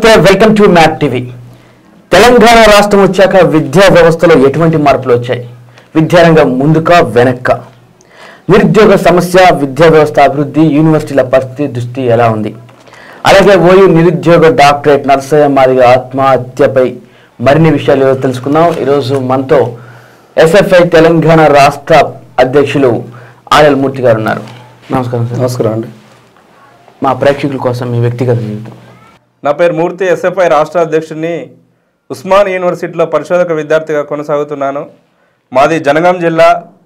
నమస్తే welcome to map TV Telangana రాష్ట్రం వచ్చాక విద్యా వ్యవస్థలో ఎటువంటి మార్పులు వచ్చాయి విద్యారంగం ముందుక వెనక్క నిరుద్యోగ సమస్య విద్యా వ్యవస్థ అభివృద్ధి యూనివర్సిటీల పరిస్థితి దృష్టి ఎలా ఉంది అలాగే ఓయూ నిరుద్యోగ డాక్టరేట్ నర్సయ్య మాదిగ ఆత్మహత్యపై మరిన్ని విషయాలు ఈరోజు తెలుసుకుందాం ఈరోజు మనతో ఎస్ఎఫ్ఐ తెలంగాణ రాష్ట్ర అధ్యక్షులు ఆర్ఎల్ మూర్తి గారు ఉన్నారు నమస్కారం సార్ నమస్కారం అండి మా ప్రేక్షకుల కోసం మీ వ్యక్తిగత జీవితం నా పేరు మూర్తి ఎస్ఎఫ్ఐ రాష్ట్ర అధ్యక్షుడిని ఉస్మాన్ యూనివర్సిటీలో పరిశోధక విద్యార్థిగా కొనసాగుతున్నాను మాది జనగాం జిల్లా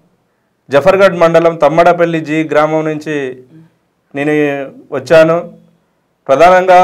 జఫర్గఢ్ మండలం తమ్మడపల్లి జీ గ్రామం నుంచి నేను వచ్చాను ప్రధానంగా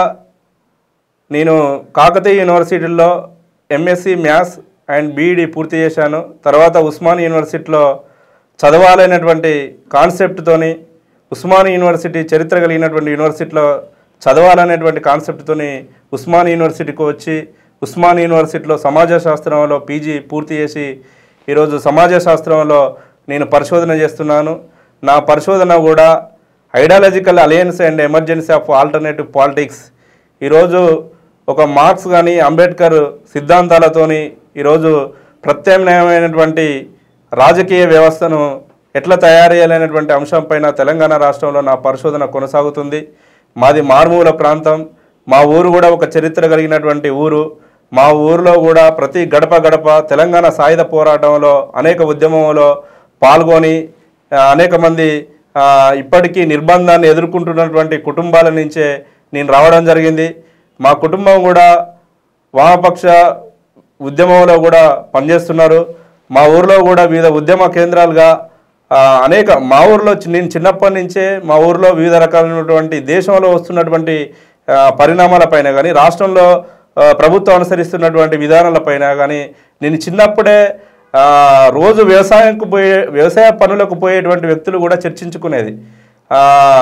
నేను కాకతీయ యూనివర్సిటీలో ఎంఎస్సి మ్యాథ్స్ అండ్ బీఈడి పూర్తి చేశాను తర్వాత ఉస్మాన్ యూనివర్సిటీలో చదవాలనేటువంటి కాన్సెప్ట్తోని ఉస్మాన్ యూనివర్సిటీ చరిత్ర కలిగినటువంటి యూనివర్సిటీలో చదవాలనేటువంటి కాన్సెప్ట్తోని ఉస్మాన్ యూనివర్సిటీకి వచ్చి ఉస్మాన్ యూనివర్సిటీలో సమాజ శాస్త్రంలో పీజీ పూర్తి చేసి ఈరోజు సమాజ శాస్త్రంలో నేను పరిశోధన చేస్తున్నాను నా పరిశోధన కూడా ideological alliance and emergency of alternative politics ఈరోజు ఒక మార్క్స్ కానీ అంబేద్కర్ సిద్ధాంతాలతోని ఈరోజు ప్రత్యామ్నాయమైనటువంటి రాజకీయ వ్యవస్థను ఎట్లా తయారు చేయాలనేటువంటి అంశంపైన తెలంగాణ రాష్ట్రంలో నా పరిశోధన కొనసాగుతుంది మాది మారుమూల ప్రాంతం మా ఊరు కూడా ఒక చరిత్ర కలిగినటువంటి ఊరు మా ఊరిలో కూడా ప్రతి గడప గడప తెలంగాణ సాయుధ పోరాటంలో అనేక ఉద్యమంలో పాల్గొని ఆ, అనేక మంది ఆ, ఇప్పటికీ నిర్బంధాన్ని ఎదుర్కొంటున్నటువంటి కుటుంబాల నుంచే నేను రావడం జరిగింది మా కుటుంబం కూడా వామపక్ష ఉద్యమంలో కూడా పనిచేస్తున్నారు మా ఊర్లో కూడా వివిధ ఉద్యమ కేంద్రాలుగా ఆ, అనేక మా ఊర్లో చి- నేను చిన్నప్పటి నుంచే మా ఊర్లో వివిధ రకాలైనటువంటి దేశంలో వస్తున్నటువంటి ఆ, పరిణామాలపైన కానీ రాష్ట్రంలో ఆ, ప్రభుత్వం అనుసరిస్తున్నటువంటి విధానాలపైన కానీ నేను చిన్నప్పుడే ఆ, రోజు వ్యవసాయంకు పోయే వ్యవసాయ పనులకు పోయేటువంటి వ్యక్తులు కూడా చర్చించుకునేది ఆ,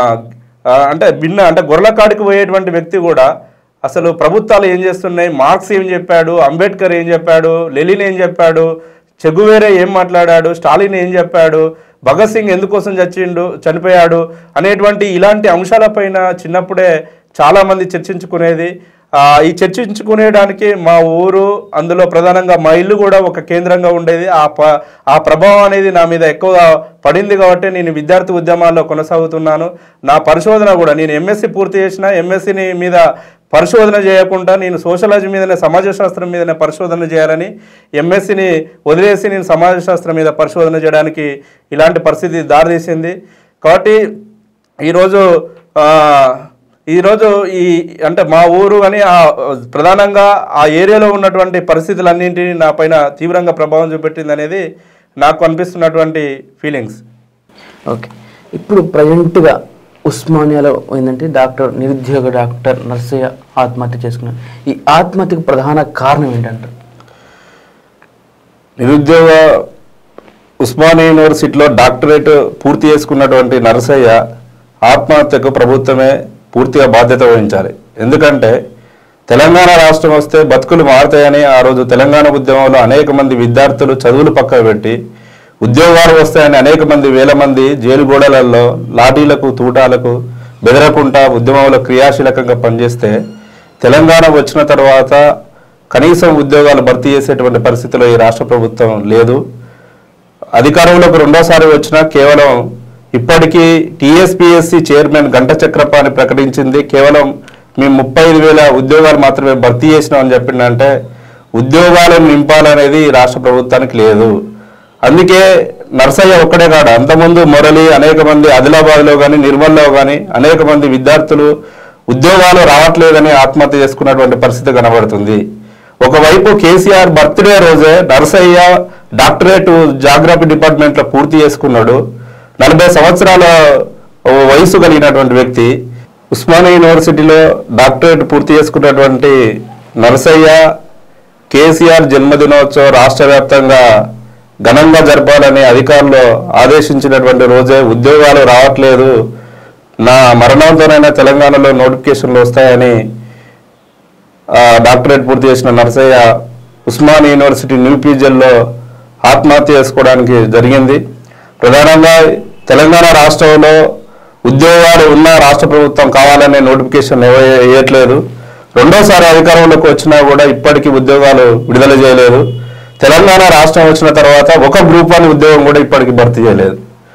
ఆ, అంటే భిన్న అంటే గొర్రెల కాడికి పోయేటువంటి వ్యక్తి కూడా అసలు ప్రభుత్వాలు ఏం చేస్తున్నాయి మార్క్స్ ఏం చెప్పాడు అంబేద్కర్ ఏం చెప్పాడు లెలిన్ ఏం చెప్పాడు చెగువేరే ఏం మాట్లాడాడు స్టాలిన్ ఏం చెప్పాడు భగత్ సింగ్ ఎందుకోసం చచ్చిండు చనిపోయాడు అనేటువంటి ఇలాంటి అంశాలపైన చిన్నప్పుడే చాలామంది చర్చించుకునేది ఆ, ఈ చర్చించుకునేడానికి మా ఊరు అందులో ప్రధానంగా మా ఇల్లు కూడా ఒక కేంద్రంగా ఉండేది ఆ ప ఆ ప్రభావం అనేది నా మీద ఎక్కువగా పడింది కాబట్టి నేను విద్యార్థి ఉద్యమాల్లో కొనసాగుతున్నాను నా పరిశోధన కూడా నేను ఎంఎస్సి పూర్తి చేసిన ఎంఎస్సిని మీద పరిశోధన చేయకుండా నేను సోషలాజీ మీదనే సమాజ శాస్త్రం మీదనే పరిశోధన చేయాలని ఎంఎస్సిని వదిలేసి నేను సమాజ శాస్త్రం మీద పరిశోధన చేయడానికి ఇలాంటి పరిస్థితి దారితీసింది కాబట్టి ఈరోజు ఆ, ఈరోజు ఈ అంటే మా ఊరు అని ఆ ప్రధానంగా ఆ ఏరియాలో ఉన్నటువంటి పరిస్థితులన్నింటినీ నా పైన తీవ్రంగా ప్రభావం చూపెట్టింది అనేది నాకు అనిపిస్తున్నటువంటి ఫీలింగ్స్ ఓకే ఇప్పుడు ప్రజెంట్గా ఉస్మానియాలో ఏంటంటే డాక్టర్ నిరుద్యోగ డాక్టర్ నర్సయ్య ఆత్మహత్య చేసుకున్నారు ఈ ఆత్మహత్యకు ప్రధాన కారణం ఏంటంటారు నిరుద్యోగ ఉస్మానియా యూనివర్సిటీలో డాక్టరేట్ పూర్తి చేసుకున్నటువంటి నరసయ్య ఆత్మహత్యకు ప్రభుత్వమే పూర్తిగా బాధ్యత వహించాలి ఎందుకంటే తెలంగాణ రాష్ట్రం వస్తే బతుకులు మారుతాయని ఆ రోజు తెలంగాణ ఉద్యమంలో అనేక మంది విద్యార్థులు చదువులు పక్కన పెట్టి ఉద్యోగాలు వస్తాయని అనేక మంది వేల మంది జైలు గోడలలో లాఠీలకు తూటాలకు బెదరకుండా ఉద్యమంలో క్రియాశీలకంగా పనిచేస్తే తెలంగాణ వచ్చిన తర్వాత కనీసం ఉద్యోగాలు భర్తీ చేసేటువంటి పరిస్థితిలో ఈ రాష్ట్ర ప్రభుత్వం లేదు అధికారంలోకి రెండోసారి వచ్చినా కేవలం ఇప్పటికీ టీఎస్పీఎస్సీ చైర్మన్ గంట చక్రపాణి ప్రకటించింది కేవలం మేము ముప్పై ఐదు వేల ఉద్యోగాలు మాత్రమే భర్తీ చేసినామని చెప్పిందంటే ఉద్యోగాలను నింపాలనేది ఈ రాష్ట్ర ప్రభుత్వానికి లేదు అందుకే నర్సయ్య ఒక్కడే కాదు అంతకుముందు మురళి అనేక మంది ఆదిలాబాద్లో కానీ నిర్మల్లో కానీ అనేక మంది విద్యార్థులు ఉద్యోగాలు రావట్లేదని ఆత్మహత్య చేసుకున్నటువంటి పరిస్థితి కనబడుతుంది ఒకవైపు కేసీఆర్ బర్త్డే రోజే నరసయ్య డాక్టరేట్ జాగ్రఫీ డిపార్ట్మెంట్లో పూర్తి చేసుకున్నాడు నలభై సంవత్సరాల వయసు కలిగినటువంటి వ్యక్తి ఉస్మానియా యూనివర్సిటీలో డాక్టరేట్ పూర్తి చేసుకున్నటువంటి నరసయ్య కేసీఆర్ జన్మదినోత్సవం రాష్ట్ర వ్యాప్తంగా ఘనంగా జరపాలని అధికారులు ఆదేశించినటువంటి రోజే ఉద్యోగాలు రావట్లేదు నా మరణంతోనైనా తెలంగాణలో నోటిఫికేషన్లు వస్తాయని ఆ, డాక్టరేట్ పూర్తి చేసిన నరసయ్య ఉస్మాన్ యూనివర్సిటీ న్యూ పీజల్లో ఆత్మహత్య చేసుకోవడానికి జరిగింది ప్రధానంగా తెలంగాణ రాష్ట్రంలో ఉద్యోగాలు ఉన్న రాష్ట్ర ప్రభుత్వం కావాలనే నోటిఫికేషన్ వేయట్లేదు రెండోసారి అధికారంలోకి వచ్చినా కూడా ఇప్పటికీ ఉద్యోగాలు విడుదల చేయలేదు తెలంగాణ రాష్ట్రం వచ్చిన తర్వాత ఒక గ్రూప్ వన్ ఉద్యోగం కూడా ఇప్పటికీ భర్తీ చేయలేదు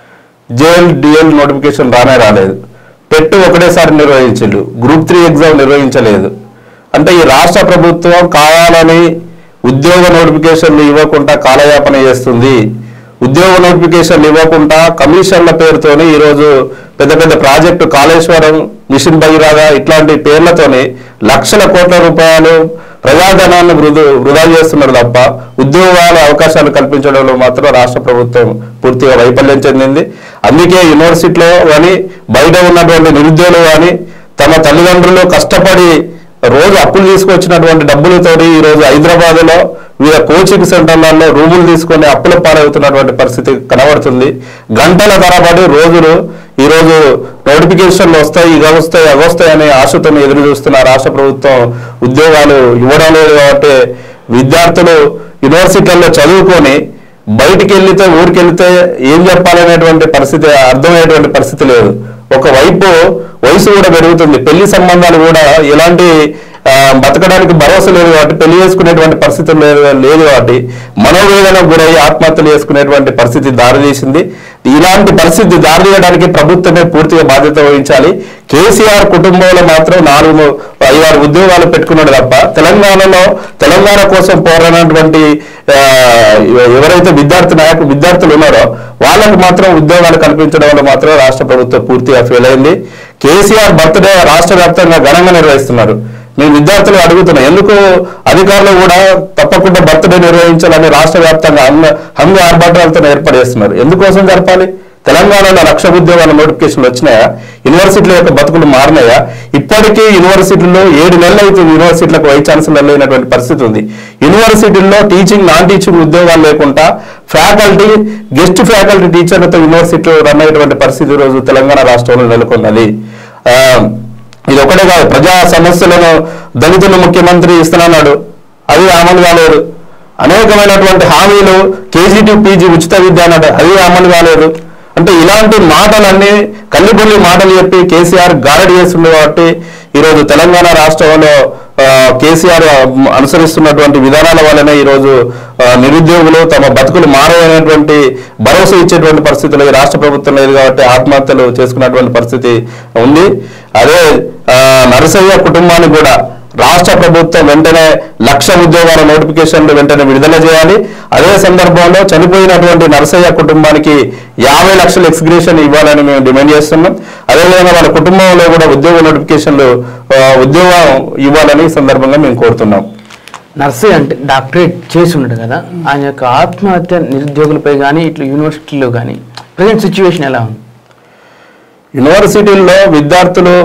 జేఎల్ డిఎల్ నోటిఫికేషన్ రానే రాలేదు పెట్టు ఒకటేసారి నిర్వహించలేదు గ్రూప్ త్రీ ఎగ్జామ్ నిర్వహించలేదు అంటే ఈ రాష్ట్ర ప్రభుత్వం కావాలని ఉద్యోగ నోటిఫికేషన్లు ఇవ్వకుండా కాలయాపన చేస్తుంది ఉద్యోగ నోటిఫికేషన్లు ఇవ్వకుండా కమిషన్ల పేరుతోని ఈరోజు పెద్ద పెద్ద ప్రాజెక్టు కాళేశ్వరం మిషన్ భగీరథ ఇట్లాంటి పేర్లతోని లక్షల కోట్ల రూపాయలు ప్రజాధనాన్ని వృధు వృధా చేస్తున్నారు తప్ప ఉద్యోగాల అవకాశాలు కల్పించడంలో మాత్రం రాష్ట్ర ప్రభుత్వం పూర్తిగా వైఫల్యం చెందింది అందుకే యూనివర్సిటీలో కానీ బయట ఉన్నటువంటి నిరుద్యోగులు కానీ తమ తల్లిదండ్రులు కష్టపడి రోజు అప్పులు తీసుకొచ్చినటువంటి డబ్బులతోటి ఈ రోజు హైదరాబాద్ లో వివిధ కోచింగ్ సెంటర్లలో రూములు తీసుకొని అప్పుల పాలవుతున్నటువంటి పరిస్థితి కనబడుతుంది గంటల తరబడి రోజులు ఈ రోజు నోటిఫికేషన్లు వస్తాయి ఇవి వస్తాయి అవి వస్తాయి అనే ఆశతో ఎదురు చూస్తున్న రాష్ట్ర ప్రభుత్వం ఉద్యోగాలు ఇవ్వడం లేదు కాబట్టి విద్యార్థులు యూనివర్సిటీల్లో చదువుకొని బయటికి వెళ్తే ఊరికి వెళ్తే ఏం చెప్పాలనేటువంటి పరిస్థితి అర్థమయ్యేటువంటి పరిస్థితి లేదు ఒకవైపు వయసు కూడా పెరుగుతుంది పెళ్లి సంబంధాలు కూడా ఎలాంటి ఆ, బతకడానికి భరోసా లేదు కాబట్టి పెళ్లి చేసుకునేటువంటి పరిస్థితి లేదు లేదు కాబట్టి మనోవేదనకు గురై ఆత్మహత్యలు చేసుకునేటువంటి పరిస్థితి దారితీసింది ఇలాంటి పరిస్థితి దారితీయడానికి ప్రభుత్వమే పూర్తిగా బాధ్యత వహించాలి కేసీఆర్ కుటుంబంలో మాత్రం నాలుగు ఐదారు ఉద్యోగాలు పెట్టుకున్నాడు తప్ప తెలంగాణలో తెలంగాణ కోసం పోరాడినటువంటి ఆ, ఎవరైతే విద్యార్థి నాయకులు విద్యార్థులు ఉన్నారో వాళ్ళకు మాత్రం ఉద్యోగాలు కల్పించడంలో మాత్రం రాష్ట్ర ప్రభుత్వం పూర్తిగా ఫెయిల్ అయింది కేసీఆర్ బర్త్డే రాష్ట్ర వ్యాప్తంగా ఘనంగా నిర్వహిస్తున్నారు మేము విద్యార్థులు అడుగుతున్నాం ఎందుకు అధికారులు కూడా తప్పకుండా బర్త్డే నిర్వహించాలని రాష్ట్ర వ్యాప్తంగా హంగ హంగు ఆర్భాటాలతో ఏర్పాటు చేస్తున్నారు ఎందుకోసం జరపాలి తెలంగాణలో లక్ష ఉద్యోగాల నోటిఫికేషన్లు వచ్చినాయా యూనివర్సిటీల యొక్క బతుకులు మారినాయా ఇప్పటికీ యూనివర్సిటీల్లో ఏడు నెలలు అవుతుంది యూనివర్సిటీలకు వైస్ ఛాన్సలర్ లేనటువంటి పరిస్థితి ఉంది యూనివర్సిటీల్లో టీచింగ్ నాన్ టీచింగ్ ఉద్యోగాలు లేకుండా ఫ్యాకల్టీ గెస్ట్ ఫ్యాకల్టీ టీచర్లతో యూనివర్సిటీలో రన్ అయ్యేటువంటి పరిస్థితి ఈ రోజు తెలంగాణ రాష్ట్రంలో నెలకొన్నది ఆ, ఇది ఒకటే కాదు ప్రజా సమస్యలను దళితులు ముఖ్యమంత్రి ఇస్తున్నాడు అది అమలు కాలేదు అనేకమైనటువంటి హామీలు కేజీ టు పీజీ ఉచిత విద్య అన్నాడు అది అమలు కాలేదు అంటే ఇలాంటి మాటలన్నీ కల్లిబుల్లి మాటలు చెప్పి కేసీఆర్ గారడి చేస్తుండే కాబట్టి ఈరోజు తెలంగాణ రాష్ట్రంలో ఆ, కేసీఆర్ అనుసరిస్తున్నటువంటి విధానాల వల్లనే ఈరోజు ఆ, నిరుద్యోగులు తమ బతుకులు మారనేటువంటి భరోసా ఇచ్చేటువంటి పరిస్థితులు ఈ రాష్ట్ర ప్రభుత్వం లేదు కాబట్టి ఆత్మహత్యలు చేసుకున్నటువంటి పరిస్థితి ఉంది అదే ఆ, నరసయ్య కుటుంబానికి కూడా రాష్ట్ర ప్రభుత్వం వెంటనే లక్ష ఉద్యోగాల నోటిఫికేషన్లు వెంటనే విడుదల చేయాలి అదే సందర్భంలో చనిపోయినటువంటి నరసయ్య కుటుంబానికి యాభై లక్షల ఎక్స్గ్రేషన్ ఇవ్వాలని మేము డిమాండ్ చేస్తున్నాం అదేవిధంగా వాళ్ళ కుటుంబంలో కూడా ఉద్యోగ నోటిఫికేషన్లు ఆ, ఉద్యోగం ఇవ్వాలని ఈ సందర్భంగా మేము కోరుతున్నాం నర్సరీ అంటే డాక్టరేట్ చేసి ఉన్నాడు కదా ఆయన యొక్క ఆత్మహత్య నిరుద్యోగులపై కానీ ఇట్లా యూనివర్సిటీలో కానీ ప్రజెంట్ సిచ్యువేషన్ ఎలా ఉంది యూనివర్సిటీల్లో విద్యార్థులు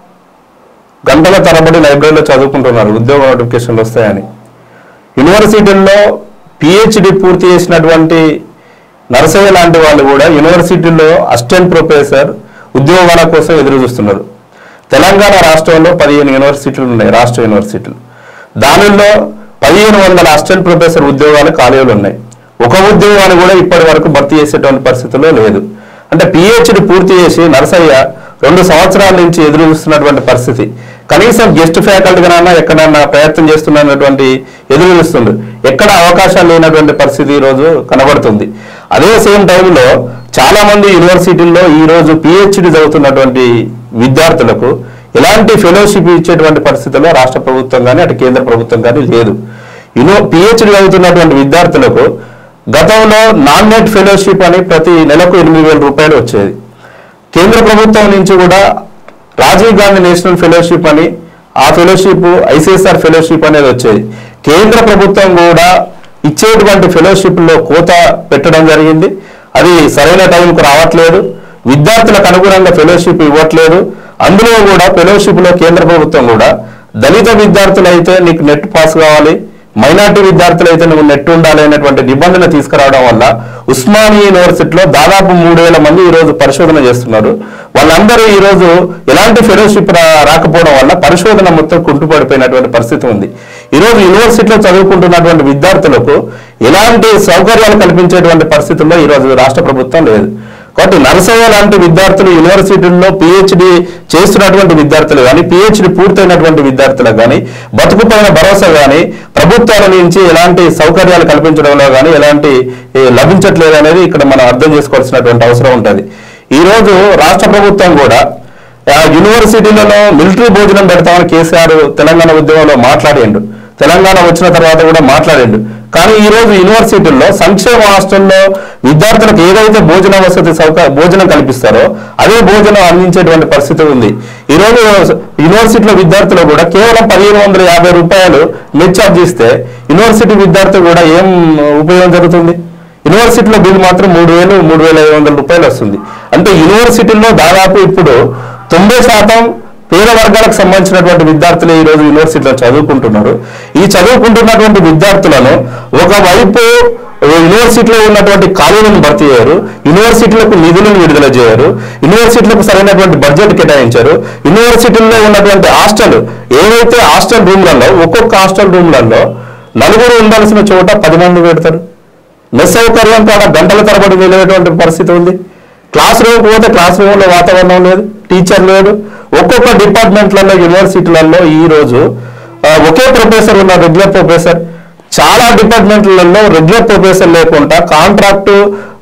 గంటల తరబడి లైబ్రరీలో చదువుకుంటున్నారు ఉద్యోగ నోటిఫికేషన్లు వస్తాయని యూనివర్సిటీల్లో పిహెచ్డి పూర్తి చేసినటువంటి నరసయ్య లాంటి వాళ్ళు కూడా యూనివర్సిటీల్లో అసిస్టెంట్ ప్రొఫెసర్ ఉద్యోగాల కోసం ఎదురు చూస్తున్నారు తెలంగాణ రాష్ట్రంలో పదిహేను యూనివర్సిటీలు ఉన్నాయి రాష్ట్ర యూనివర్సిటీలు దానిలో పదిహేను వందల అసిస్టెంట్ ప్రొఫెసర్ ఉద్యోగాలు ఖాళీలు ఉన్నాయి ఒక ఉద్యోగాన్ని కూడా ఇప్పటి వరకు భర్తీ చేసేటువంటి పరిస్థితిలో లేదు అంటే పిహెచ్డి పూర్తి చేసి నరసయ్య రెండు సంవత్సరాల నుంచి ఎదురు చూస్తున్నటువంటి పరిస్థితి కనీసం గెస్ట్ ఫ్యాకల్టీగానన్నా ఎక్కడన్నా ప్రయత్నం చేస్తున్నటువంటి ఎదురు చూస్తుంది ఎక్కడ అవకాశాలు లేనటువంటి పరిస్థితి ఈ రోజు కనబడుతుంది అదే సేమ్ టైంలో చాలా మంది యూనివర్సిటీల్లో ఈ రోజు పిహెచ్డి చదువుతున్నటువంటి విద్యార్థులకు ఎలాంటి ఫెలోషిప్ ఇచ్చేటువంటి పరిస్థితుల్లో రాష్ట్ర ప్రభుత్వం కానీ అటు కేంద్ర ప్రభుత్వం కానీ లేదు యూనో పిహెచ్డి చదువుతున్నటువంటి విద్యార్థులకు గతంలో నాన్ నెట్ ఫెలోషిప్ అని ప్రతి నెలకు ఎనిమిది వేల రూపాయలు వచ్చేది కేంద్ర ప్రభుత్వం నుంచి కూడా రాజీవ్ గాంధీ నేషనల్ ఫెలోషిప్ అని ఆ ఫెలోషిప్ ఐసిఎస్ఆర్ ఫెలోషిప్ అనేది వచ్చేది కేంద్ర ప్రభుత్వం కూడా ఇచ్చేటువంటి ఫెలోషిప్లో కోత పెట్టడం జరిగింది అది సరైన టైంకు రావట్లేదు విద్యార్థులకు అనుగుణంగా ఫెలోషిప్ ఇవ్వట్లేదు అందులో కూడా ఫెలోషిప్లో కేంద్ర ప్రభుత్వం కూడా దళిత విద్యార్థులు అయితే నీకు నెట్ పాస్ కావాలి మైనార్టీ విద్యార్థులు అయితే నువ్వు నెట్ ఉండాలి అనేటువంటి నిబంధన తీసుకురావడం వల్ల ఉస్మానియా యూనివర్సిటీలో దాదాపు మూడు వేల మంది ఈ రోజు పరిశోధన చేస్తున్నారు వాళ్ళందరూ ఈ రోజు ఎలాంటి ఫెలోషిప్ రా- రాకపోవడం వల్ల పరిశోధన మొత్తం కుంటుపడిపోయినటువంటి పరిస్థితి ఉంది ఈ రోజు యూనివర్సిటీలో చదువుకుంటున్నటువంటి విద్యార్థులకు ఎలాంటి సౌకర్యాలు కల్పించేటువంటి పరిస్థితుల్లో ఈ రోజు రాష్ట్ర ప్రభుత్వం లేదు కాబట్టి నరసయ్య లాంటి విద్యార్థులు యూనివర్సిటీల్లో పిహెచ్డి చేస్తున్నటువంటి విద్యార్థులు కానీ పిహెచ్డి పూర్తయినటువంటి విద్యార్థులకు కానీ బతుకుపైన భరోసా కానీ ప్రభుత్వాల నుంచి ఎలాంటి సౌకర్యాలు కల్పించడంలో కానీ ఎలాంటి ఏ, లభించట్లేదు అనేది ఇక్కడ మనం అర్థం చేసుకోవాల్సినటువంటి అవసరం ఉంటుంది ఈ రోజు రాష్ట్ర ప్రభుత్వం కూడా ఆ యూనివర్సిటీలలో మిలిటరీ భోజనం పెడతామని కేసీఆర్ తెలంగాణ ఉద్యమంలో మాట్లాడిండు తెలంగాణ వచ్చిన తర్వాత కూడా మాట్లాడిండు కానీ ఈ రోజు యూనివర్సిటీల్లో సంక్షేమ హాస్టల్లో విద్యార్థులకు ఏదైతే భోజన వసతి సౌక భోజనం కల్పిస్తారో అదే భోజనం అందించేటువంటి పరిస్థితి ఉంది ఈ రోజు యూనివర్సిటీలో విద్యార్థులు కూడా కేవలం పదిహేను వందల యాభై రూపాయలు మెచ్ ఛార్జ్ ఇస్తే యూనివర్సిటీ విద్యార్థులు కూడా ఏం ఉపయోగం జరుగుతుంది యూనివర్సిటీలో బిల్ మాత్రం మూడు వేలు మూడు వేల ఐదు వందల రూపాయలు వస్తుంది అంటే యూనివర్సిటీల్లో దాదాపు ఇప్పుడు తొంభై శాతం పేద వర్గాలకు సంబంధించినటువంటి విద్యార్థులు ఈ రోజు యూనివర్సిటీలో చదువుకుంటున్నారు ఈ చదువుకుంటున్నటువంటి విద్యార్థులను ఒకవైపు యూనివర్సిటీలో ఉన్నటువంటి ఖాళీలను భర్తీ చేయరు యూనివర్సిటీలకు నిధులను విడుదల చేయరు యూనివర్సిటీలకు సరైనటువంటి బడ్జెట్ కేటాయించారు యూనివర్సిటీల్లో ఉన్నటువంటి హాస్టల్ ఏవైతే హాస్టల్ రూమ్లలో ఒక్కొక్క హాస్టల్ రూమ్లలో నలుగురు ఉండాల్సిన చోట పది మంది పెడతారు మెస్ సౌకర్యం కాడ గంటల తరబడి వెళ్ళేటువంటి పరిస్థితి ఉంది క్లాస్ రూమ్ పోతే క్లాస్ రూమ్లో వాతావరణం లేదు టీచర్ లేడు ఒక్కొక్క డిపార్ట్మెంట్లలో యూనివర్సిటీలలో ఈ రోజు ఆ, ఒకే ప్రొఫెసర్ ఉన్న రెగ్యులర్ ప్రొఫెసర్ చాలా డిపార్ట్మెంట్లలో రెగ్యులర్ ప్రొఫెసర్ లేకుండా కాంట్రాక్ట్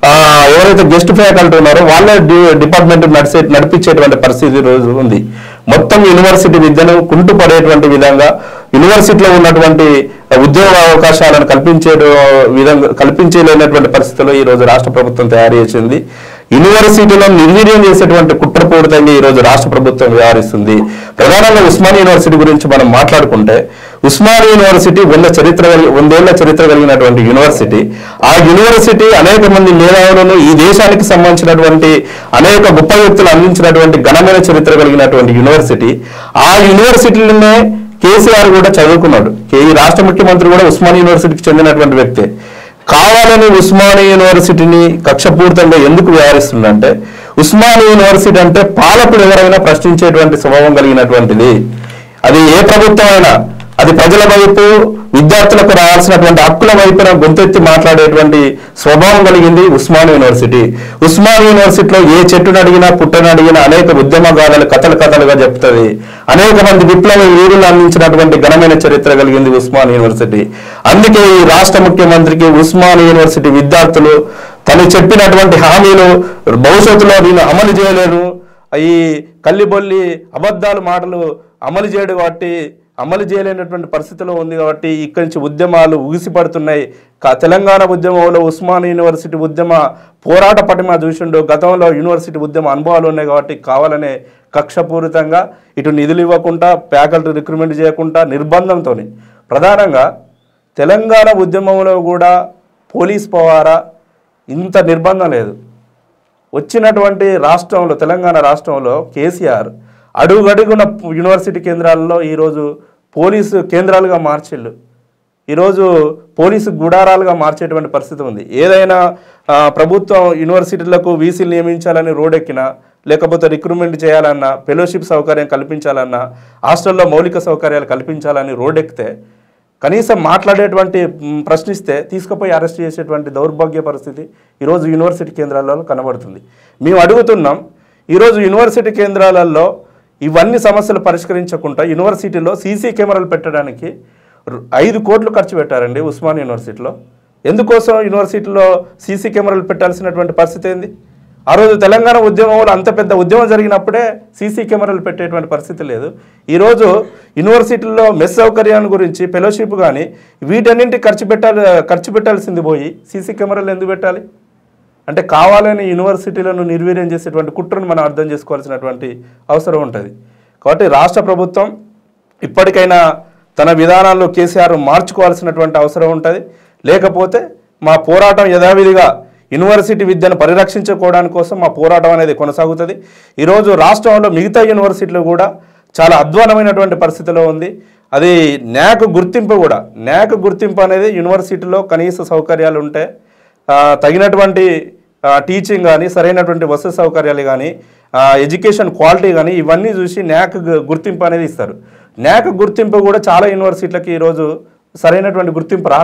ఎవరైతే గెస్ట్ ఫ్యాకల్టీ ఉన్నారో వాళ్ళే డి- డిపార్ట్మెంట్ నడిచే నడిపించేటువంటి పరిస్థితి ఈ రోజు ఉంది మొత్తం యూనివర్సిటీ విద్యను కుంటుపడేటువంటి విధంగా యూనివర్సిటీలో ఉన్నటువంటి ఉద్యోగ అవకాశాలను కల్పించే విధంగా కల్పించలేనటువంటి పరిస్థితుల్లో ఈ రోజు రాష్ట్ర ప్రభుత్వం తయారు చేసింది యూనివర్సిటీలను నిర్వీర్యం చేసేటువంటి కుట్రపూరితంగా ఈ రోజు రాష్ట్ర ప్రభుత్వం వ్యవహరిస్తుంది ప్రధానంగా ఉస్మాన్ యూనివర్సిటీ గురించి మనం మాట్లాడుకుంటే ఉస్మాన్ యూనివర్సిటీ వంద చరిత్ర కలిగి వందేళ్ల చరిత్ర కలిగినటువంటి యూనివర్సిటీ ఆ యూనివర్సిటీ అనేక మంది మేధావులను ఈ దేశానికి సంబంధించినటువంటి అనేక గొప్ప వ్యక్తులు అందించినటువంటి ఘనమైన చరిత్ర కలిగినటువంటి యూనివర్సిటీ ఆ యూనివర్సిటీలోనే కేసీఆర్ కూడా చదువుకున్నాడు ఈ రాష్ట్ర ముఖ్యమంత్రి కూడా ఉస్మాన్ యూనివర్సిటీకి చెందినటువంటి వ్యక్తే కావాలని ఉస్మానియా యూనివర్సిటీని కక్షపూరితంగా ఎందుకు వ్యవహరిస్తుందంటే ఉస్మానియా యూనివర్సిటీ అంటే పాలకులు ఎవరైనా ప్రశ్నించేటువంటి స్వభావం కలిగినటువంటిది అది ఏ ప్రభుత్వం అయినా అది ప్రజల వైపు విద్యార్థులకు రావాల్సినటువంటి హక్కుల వైపున గొంతెత్తి మాట్లాడేటువంటి స్వభావం కలిగింది ఉస్మాన్ యూనివర్సిటీ ఉస్మాన్ యూనివర్సిటీలో ఏ చెట్టును అడిగినా పుట్టను అడిగినా అనేక ఉద్యమగాథలు కథలు కథలుగా చెప్తుంది అనేక మంది విప్లవ వీరులు అందించినటువంటి ఘనమైన చరిత్ర కలిగింది ఉస్మాన్ యూనివర్సిటీ అందుకే ఈ రాష్ట్ర ముఖ్యమంత్రికి ఉస్మాన్ యూనివర్సిటీ విద్యార్థులు తను చెప్పినటువంటి హామీలు భవిష్యత్తులో నేను అమలు చేయలేను ఈ కల్లిబొల్లి అబద్ధాలు మాటలు అమలు చేయడు కాబట్టి అమలు చేయలేనటువంటి పరిస్థితిలో ఉంది కాబట్టి ఇక్కడి నుంచి ఉద్యమాలు ఉగిసిపడుతున్నాయి కా- తెలంగాణ ఉద్యమంలో ఉస్మాన్ యూనివర్సిటీ ఉద్యమ పోరాట పటిమ చూసిండు గతంలో యూనివర్సిటీ ఉద్యమ అనుభవాలు ఉన్నాయి కాబట్టి కావాలనే కక్షపూరితంగా ఇటు నిధులు ఇవ్వకుండా ఫ్యాకల్టీ రిక్రూట్మెంట్ చేయకుండా నిర్బంధంతో ప్రధానంగా తెలంగాణ ఉద్యమంలో కూడా పోలీస్ పవారా ఇంత నిర్బంధం లేదు వచ్చినటువంటి రాష్ట్రంలో తెలంగాణ రాష్ట్రంలో కేసీఆర్ అడుగడుగున యూనివర్సిటీ కేంద్రాల్లో ఈరోజు పోలీసు కేంద్రాలుగా మార్చిళ్ళు ఈరోజు పోలీసు గుడారాలుగా మార్చేటువంటి పరిస్థితి ఉంది ఏదైనా ఆ, ప్రభుత్వం యూనివర్సిటీలకు వీసీలు నియమించాలని రోడెక్కినా లేకపోతే రిక్రూట్మెంట్ చేయాలన్నా ఫెలోషిప్ సౌకర్యం కల్పించాలన్నా హాస్టల్లో మౌలిక సౌకర్యాలు కల్పించాలని రోడెక్కితే కనీసం మాట్లాడేటువంటి మ్, ప్రశ్నిస్తే తీసుకుపోయి అరెస్ట్ చేసేటువంటి దౌర్భాగ్య పరిస్థితి ఈరోజు యూనివర్సిటీ కేంద్రాలలో కనబడుతుంది మేము అడుగుతున్నాం ఈరోజు యూనివర్సిటీ కేంద్రాలలో ఇవన్నీ సమస్యలు పరిష్కరించకుండా యూనివర్సిటీలో సీసీ కెమెరాలు పెట్టడానికి రు- ఐదు కోట్లు ఖర్చు పెట్టారండి ఉస్మాన్ యూనివర్సిటీలో ఎందుకోసం యూనివర్సిటీలో సీసీ కెమెరాలు పెట్టాల్సినటువంటి పరిస్థితి ఏంది ఆ రోజు తెలంగాణ ఉద్యమంలో అంత పెద్ద ఉద్యమం జరిగినప్పుడే సీసీ కెమెరాలు పెట్టేటువంటి పరిస్థితి లేదు ఈరోజు యూనివర్సిటీల్లో మెస్ సౌకర్యాన్ని గురించి ఫెలోషిప్ కానీ వీటన్నింటి ఖర్చు పెట్టాలి ఖర్చు పెట్టాల్సింది పోయి సీసీ కెమెరాలు ఎందుకు పెట్టాలి అంటే కావాలని యూనివర్సిటీలను నిర్వీర్యం చేసేటువంటి కుట్రను మనం అర్థం చేసుకోవాల్సినటువంటి అవసరం ఉంటుంది కాబట్టి రాష్ట్ర ప్రభుత్వం ఇప్పటికైనా తన విధానాల్లో కేసీఆర్ మార్చుకోవాల్సినటువంటి అవసరం ఉంటుంది లేకపోతే మా పోరాటం యథావిధిగా యూనివర్సిటీ విద్యను పరిరక్షించుకోవడానికి కోసం మా పోరాటం అనేది కొనసాగుతుంది ఈరోజు రాష్ట్రంలో మిగతా యూనివర్సిటీలు కూడా చాలా అధ్వానమైనటువంటి పరిస్థితిలో ఉంది అది న్యాక్ గుర్తింపు కూడా న్యాక్ గుర్తింపు అనేది యూనివర్సిటీలో కనీస సౌకర్యాలు ఉంటే ఆ, తగినటువంటి ఆ, టీచింగ్ కానీ సరైనటువంటి వసతి సౌకర్యాలు కానీ ఆ, ఎడ్యుకేషన్ క్వాలిటీ కానీ ఇవన్నీ చూసి న్యాక్ గు- గుర్తింపు అనేది ఇస్తారు న్యాక్ గుర్తింపు కూడా చాలా యూనివర్సిటీలకి ఈరోజు సరైనటువంటి గుర్తింపు రాలే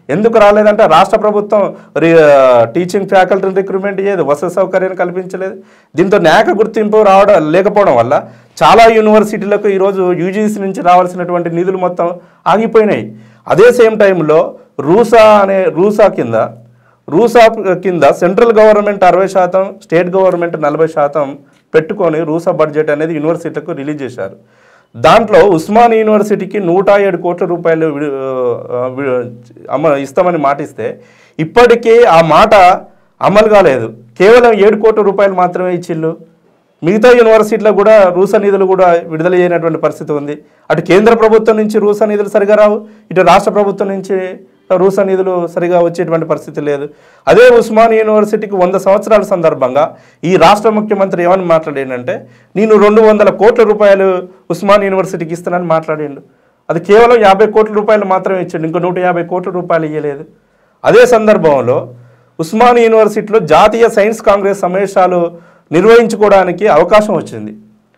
ఎందుకు రాలేదంటే రాష్ట్ర ప్రభుత్వం రి టీచింగ్ ఫ్యాకల్టీని రిక్రూట్మెంట్ చేయదు వసతి సౌకర్యాన్ని కల్పించలేదు దీంతో న్యాక గుర్తింపు రావడం లేకపోవడం వల్ల చాలా యూనివర్సిటీలకు ఈరోజు యూజీసీ నుంచి రావాల్సినటువంటి నిధులు మొత్తం ఆగిపోయినాయి అదే సేమ్ టైంలో రూసా అనే రూసా కింద రూసా కింద సెంట్రల్ గవర్నమెంట్ అరవై శాతం స్టేట్ గవర్నమెంట్ నలభై శాతం పెట్టుకొని రూసా బడ్జెట్ అనేది యూనివర్సిటీలకు రిలీజ్ చేశారు దాంట్లో ఉస్మాన్ యూనివర్సిటీకి నూట ఏడు కోట్ల రూపాయలు విడు- ఆ, విడు- అమ్మ ఇస్తామని మాట ఇస్తే ఇప్పటికీ ఆ మాట అమలు కాలేదు కేవలం ఏడు కోట్ల రూపాయలు మాత్రమే ఇచ్చిళ్ళు మిగతా యూనివర్సిటీలో కూడా రూసా నిధులు కూడా విడుదల చేయనటువంటి పరిస్థితి ఉంది అటు కేంద్ర ప్రభుత్వం నుంచి రూసా నిధులు సరిగా రావు ఇటు రాష్ట్ర ప్రభుత్వం నుంచి రూసా నిధులు సరిగా వచ్చేటువంటి పరిస్థితి లేదు అదే ఉస్మాన్ యూనివర్సిటీకి వంద సంవత్సరాల సందర్భంగా ఈ రాష్ట్ర ముఖ్యమంత్రి ఏమని మాట్లాడిండంటే నేను రెండు వందల కోట్ల రూపాయలు ఉస్మాన్ యూనివర్సిటీకి ఇస్తానని మాట్లాడిండు అది కేవలం యాభై కోట్ల రూపాయలు మాత్రమే ఇచ్చిండు ఇంకో నూట యాభై కోట్ల రూపాయలు ఇవ్వలేదు అదే సందర్భంలో ఉస్మాన్ యూనివర్సిటీలో జాతీయ సైన్స్ కాంగ్రెస్ సమావేశాలు నిర్వహించుకోవడానికి అవకాశం వచ్చింది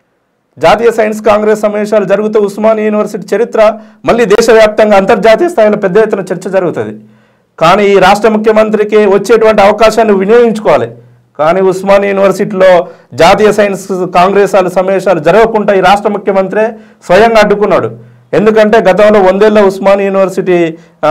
జాతీయ సైన్స్ కాంగ్రెస్ సమావేశాలు జరుగుతూ ఉస్మాన్ యూనివర్సిటీ చరిత్ర మళ్ళీ దేశవ్యాప్తంగా అంతర్జాతీయ స్థాయిలో పెద్ద ఎత్తున చర్చ జరుగుతుంది కానీ ఈ రాష్ట్ర ముఖ్యమంత్రికి వచ్చేటువంటి అవకాశాన్ని వినియోగించుకోవాలి కానీ ఉస్మాన్ యూనివర్సిటీలో జాతీయ సైన్స్ కాంగ్రెసాలు సమావేశాలు జరగకుండా ఈ రాష్ట్ర ముఖ్యమంత్రి స్వయంగా అడ్డుకున్నాడు ఎందుకంటే గతంలో వందేళ్ల ఉస్మాన్ యూనివర్సిటీ ఆ,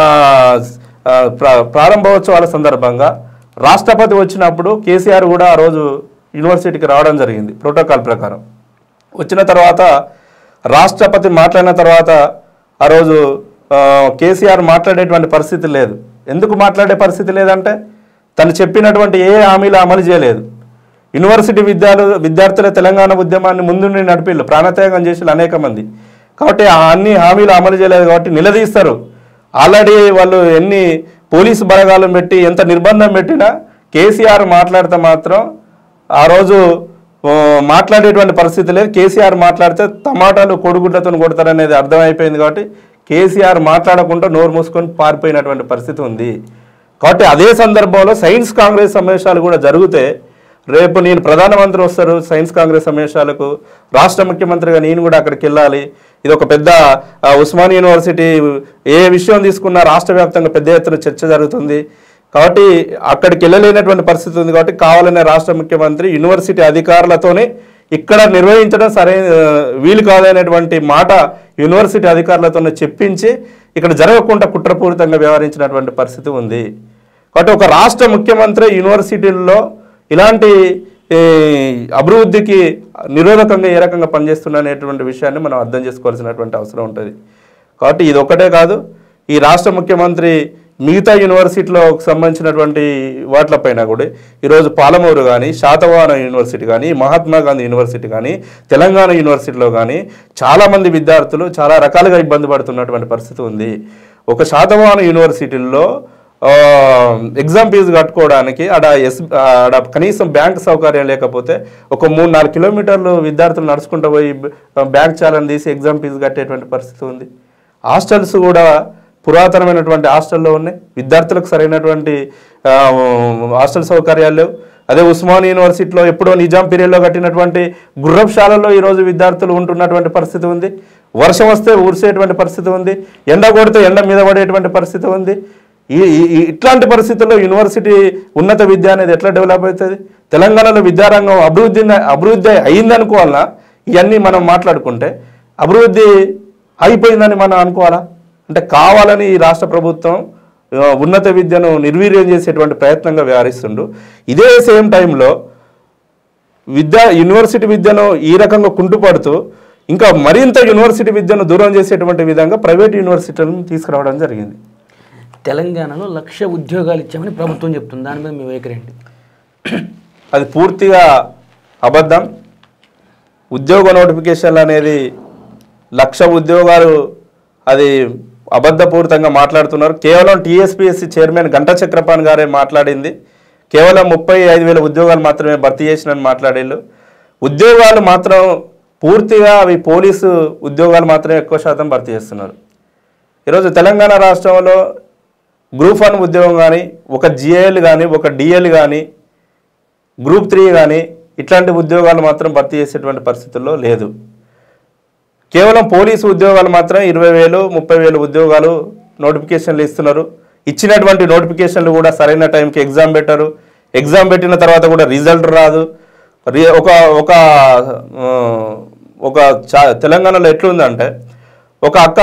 ఆ, ప్రా- ప్రారంభోత్సవాల సందర్భంగా రాష్ట్రపతి వచ్చినప్పుడు కేసీఆర్ కూడా ఆ రోజు యూనివర్సిటీకి రావడం జరిగింది ప్రోటోకాల్ ప్రకారం వచ్చిన తర్వాత రాష్ట్రపతి మాట్లాడిన తర్వాత ఆ రోజు ఆ, కేసీఆర్ మాట్లాడేటువంటి పరిస్థితి లేదు ఎందుకు మాట్లాడే పరిస్థితి లేదంటే తను చెప్పినటువంటి ఏ హామీలు అమలు చేయలేదు యూనివర్సిటీ విద్యార్థు విద్యార్థుల తెలంగాణ ఉద్యమాన్ని ముందుండి నడిపిళ్ళు ప్రాణత్యాగం చేసిన అనేక మంది కాబట్టి ఆ అన్ని హామీలు అమలు చేయలేదు కాబట్టి నిలదీస్తారు ఆల్రెడీ వాళ్ళు ఎన్ని పోలీసు బలగాలను పెట్టి ఎంత నిర్బంధం పెట్టినా కేసీఆర్ మాట్లాడితే మాత్రం ఆ రోజు ఆ, మాట్లాడేటువంటి పరిస్థితి లేదు కేసీఆర్ మాట్లాడితే టమాటాలు కొడుగుడ్లతో కొడతారనేది అర్థమైపోయింది కాబట్టి కేసీఆర్ మాట్లాడకుండా నోరు మూసుకొని పారిపోయినటువంటి పరిస్థితి ఉంది కాబట్టి అదే సందర్భంలో సైన్స్ కాంగ్రెస్ సమావేశాలు కూడా జరిగితే రేపు నేను ప్రధానమంత్రి వస్తారు సైన్స్ కాంగ్రెస్ సమావేశాలకు రాష్ట్ర ముఖ్యమంత్రిగా నేను కూడా అక్కడికి వెళ్ళాలి ఇది ఒక పెద్ద ఆ, ఉస్మాన్ యూనివర్సిటీ ఏ విషయం తీసుకున్నా రాష్ట్ర వ్యాప్తంగా పెద్ద ఎత్తున చర్చ జరుగుతుంది కాబట్టి అక్కడికి వెళ్ళలేనటువంటి పరిస్థితి ఉంది కాబట్టి కావాలనే రాష్ట్ర ముఖ్యమంత్రి యూనివర్సిటీ అధికారులతోనే ఇక్కడ నిర్వహించడం సరైన ఆ, వీలు కాదనేటువంటి మాట యూనివర్సిటీ అధికారులతోనే చెప్పించి ఇక్కడ జరగకుండా కుట్రపూరితంగా వ్యవహరించినటువంటి పరిస్థితి ఉంది కాబట్టి ఒక రాష్ట్ర ముఖ్యమంత్రి యూనివర్సిటీల్లో ఇలాంటి ఈ, అభివృద్ధికి నిరోధకంగా ఏ రకంగా పనిచేస్తున్ననేటువంటి విషయాన్ని మనం అర్థం చేసుకోవాల్సినటువంటి అవసరం ఉంటుంది కాబట్టి ఇది ఒక్కటే కాదు ఈ రాష్ట్ర ముఖ్యమంత్రి మిగతా యూనివర్సిటీలో సంబంధించినటువంటి వాటిలపైన కూడా ఈరోజు పాలమూరు కానీ శాతవాహన యూనివర్సిటీ కానీ మహాత్మా గాంధీ యూనివర్సిటీ కానీ తెలంగాణ యూనివర్సిటీలో కానీ చాలామంది విద్యార్థులు చాలా రకాలుగా ఇబ్బంది పడుతున్నటువంటి పరిస్థితి ఉంది ఒక శాతవాహన యూనివర్సిటీల్లో ఆ, ఎగ్జామ్ ఫీజు కట్టుకోవడానికి ఆడ ఎస్ ఆడ కనీసం బ్యాంక్ సౌకర్యం లేకపోతే ఒక మూడు నాలుగు కిలోమీటర్లు విద్యార్థులు నడుచుకుంటూ పోయి బ- బ్యాంక్ చాలని తీసి ఎగ్జామ్ ఫీజు కట్టేటువంటి పరిస్థితి ఉంది హాస్టల్స్ కూడా పురాతనమైనటువంటి హాస్టల్లో ఉన్నాయి విద్యార్థులకు సరైనటువంటి ఆ, హాస్టల్ సౌకర్యాలు లేవు అదే ఉస్మాన్ యూనివర్సిటీలో ఎప్పుడో నిజాం పీరియడ్లో కట్టినటువంటి గుర్రపుశాలలో ఈరోజు విద్యార్థులు ఉంటున్నటువంటి పరిస్థితి ఉంది వర్షం వస్తే ఊర్చేటువంటి పరిస్థితి ఉంది ఎండ కొడితే ఎండ మీద పడేటువంటి పరిస్థితి ఉంది ఈ ఈ- ఈ- ఇట్లాంటి పరిస్థితుల్లో యూనివర్సిటీ ఉన్నత విద్య అనేది ఎట్లా డెవలప్ అవుతుంది తెలంగాణలో విద్యారంగం అభివృద్ధి అభివృద్ధి అయిందనుకోవాలన్నా ఇవన్నీ మనం మాట్లాడుకుంటే అభివృద్ధి అయిపోయిందని మనం అనుకోవాలా అంటే కావాలని ఈ రాష్ట్ర ప్రభుత్వం ఆ, ఉన్నత విద్యను నిర్వీర్యం చేసేటువంటి ప్రయత్నంగా వ్యవహరిస్తుండు ఇదే సేమ్ టైంలో విద్య యూనివర్సిటీ విద్యను ఈ రకంగా కుంటుపడుతూ ఇంకా మరింత యూనివర్సిటీ విద్యను దూరం చేసేటువంటి విధంగా ప్రైవేట్ యూనివర్సిటీలను తీసుకురావడం జరిగింది తెలంగాణలో లక్ష ఉద్యోగాలు ఇచ్చామని ప్రభుత్వం చెప్తుంది దాని మీద మీ వైఖరి ఏంటి అది పూర్తిగా అబద్ధం ఉద్యోగ నోటిఫికేషన్లు అనేది లక్ష ఉద్యోగాలు అది అబద్ధపూరితంగా మాట్లాడుతున్నారు కేవలం టీఎస్పీఎస్సీ చైర్మన్ గంటా చక్రపాణి గారే మాట్లాడింది కేవలం ముప్పై ఐదు వేల ఉద్యోగాలు మాత్రమే భర్తీ చేసినని మాట్లాడేళ్ళు ఉద్యోగాలు మాత్రం పూర్తిగా అవి పోలీసు ఉద్యోగాలు మాత్రమే ఎక్కువ శాతం భర్తీ చేస్తున్నారు ఈరోజు తెలంగాణ రాష్ట్రంలో గ్రూప్ వన్ ఉద్యోగం కానీ ఒక జిఏఎల్ కానీ ఒక డిఎల్ కానీ గ్రూప్ త్రీ కానీ ఇట్లాంటి ఉద్యోగాలు మాత్రం భర్తీ చేసేటువంటి పరిస్థితుల్లో లేదు కేవలం పోలీసు ఉద్యోగాలు మాత్రం ఇరవై వేలు ముప్పై వేలు ఉద్యోగాలు నోటిఫికేషన్లు ఇస్తున్నారు ఇచ్చినటువంటి నోటిఫికేషన్లు కూడా సరైన టైంకి ఎగ్జామ్ పెట్టరు ఎగ్జామ్ పెట్టిన తర్వాత కూడా రిజల్ట్ రాదు రి- ఒక ఒక ఆ, ఒక చా- తెలంగాణలో ఎట్లుందంటే ఒక అక్క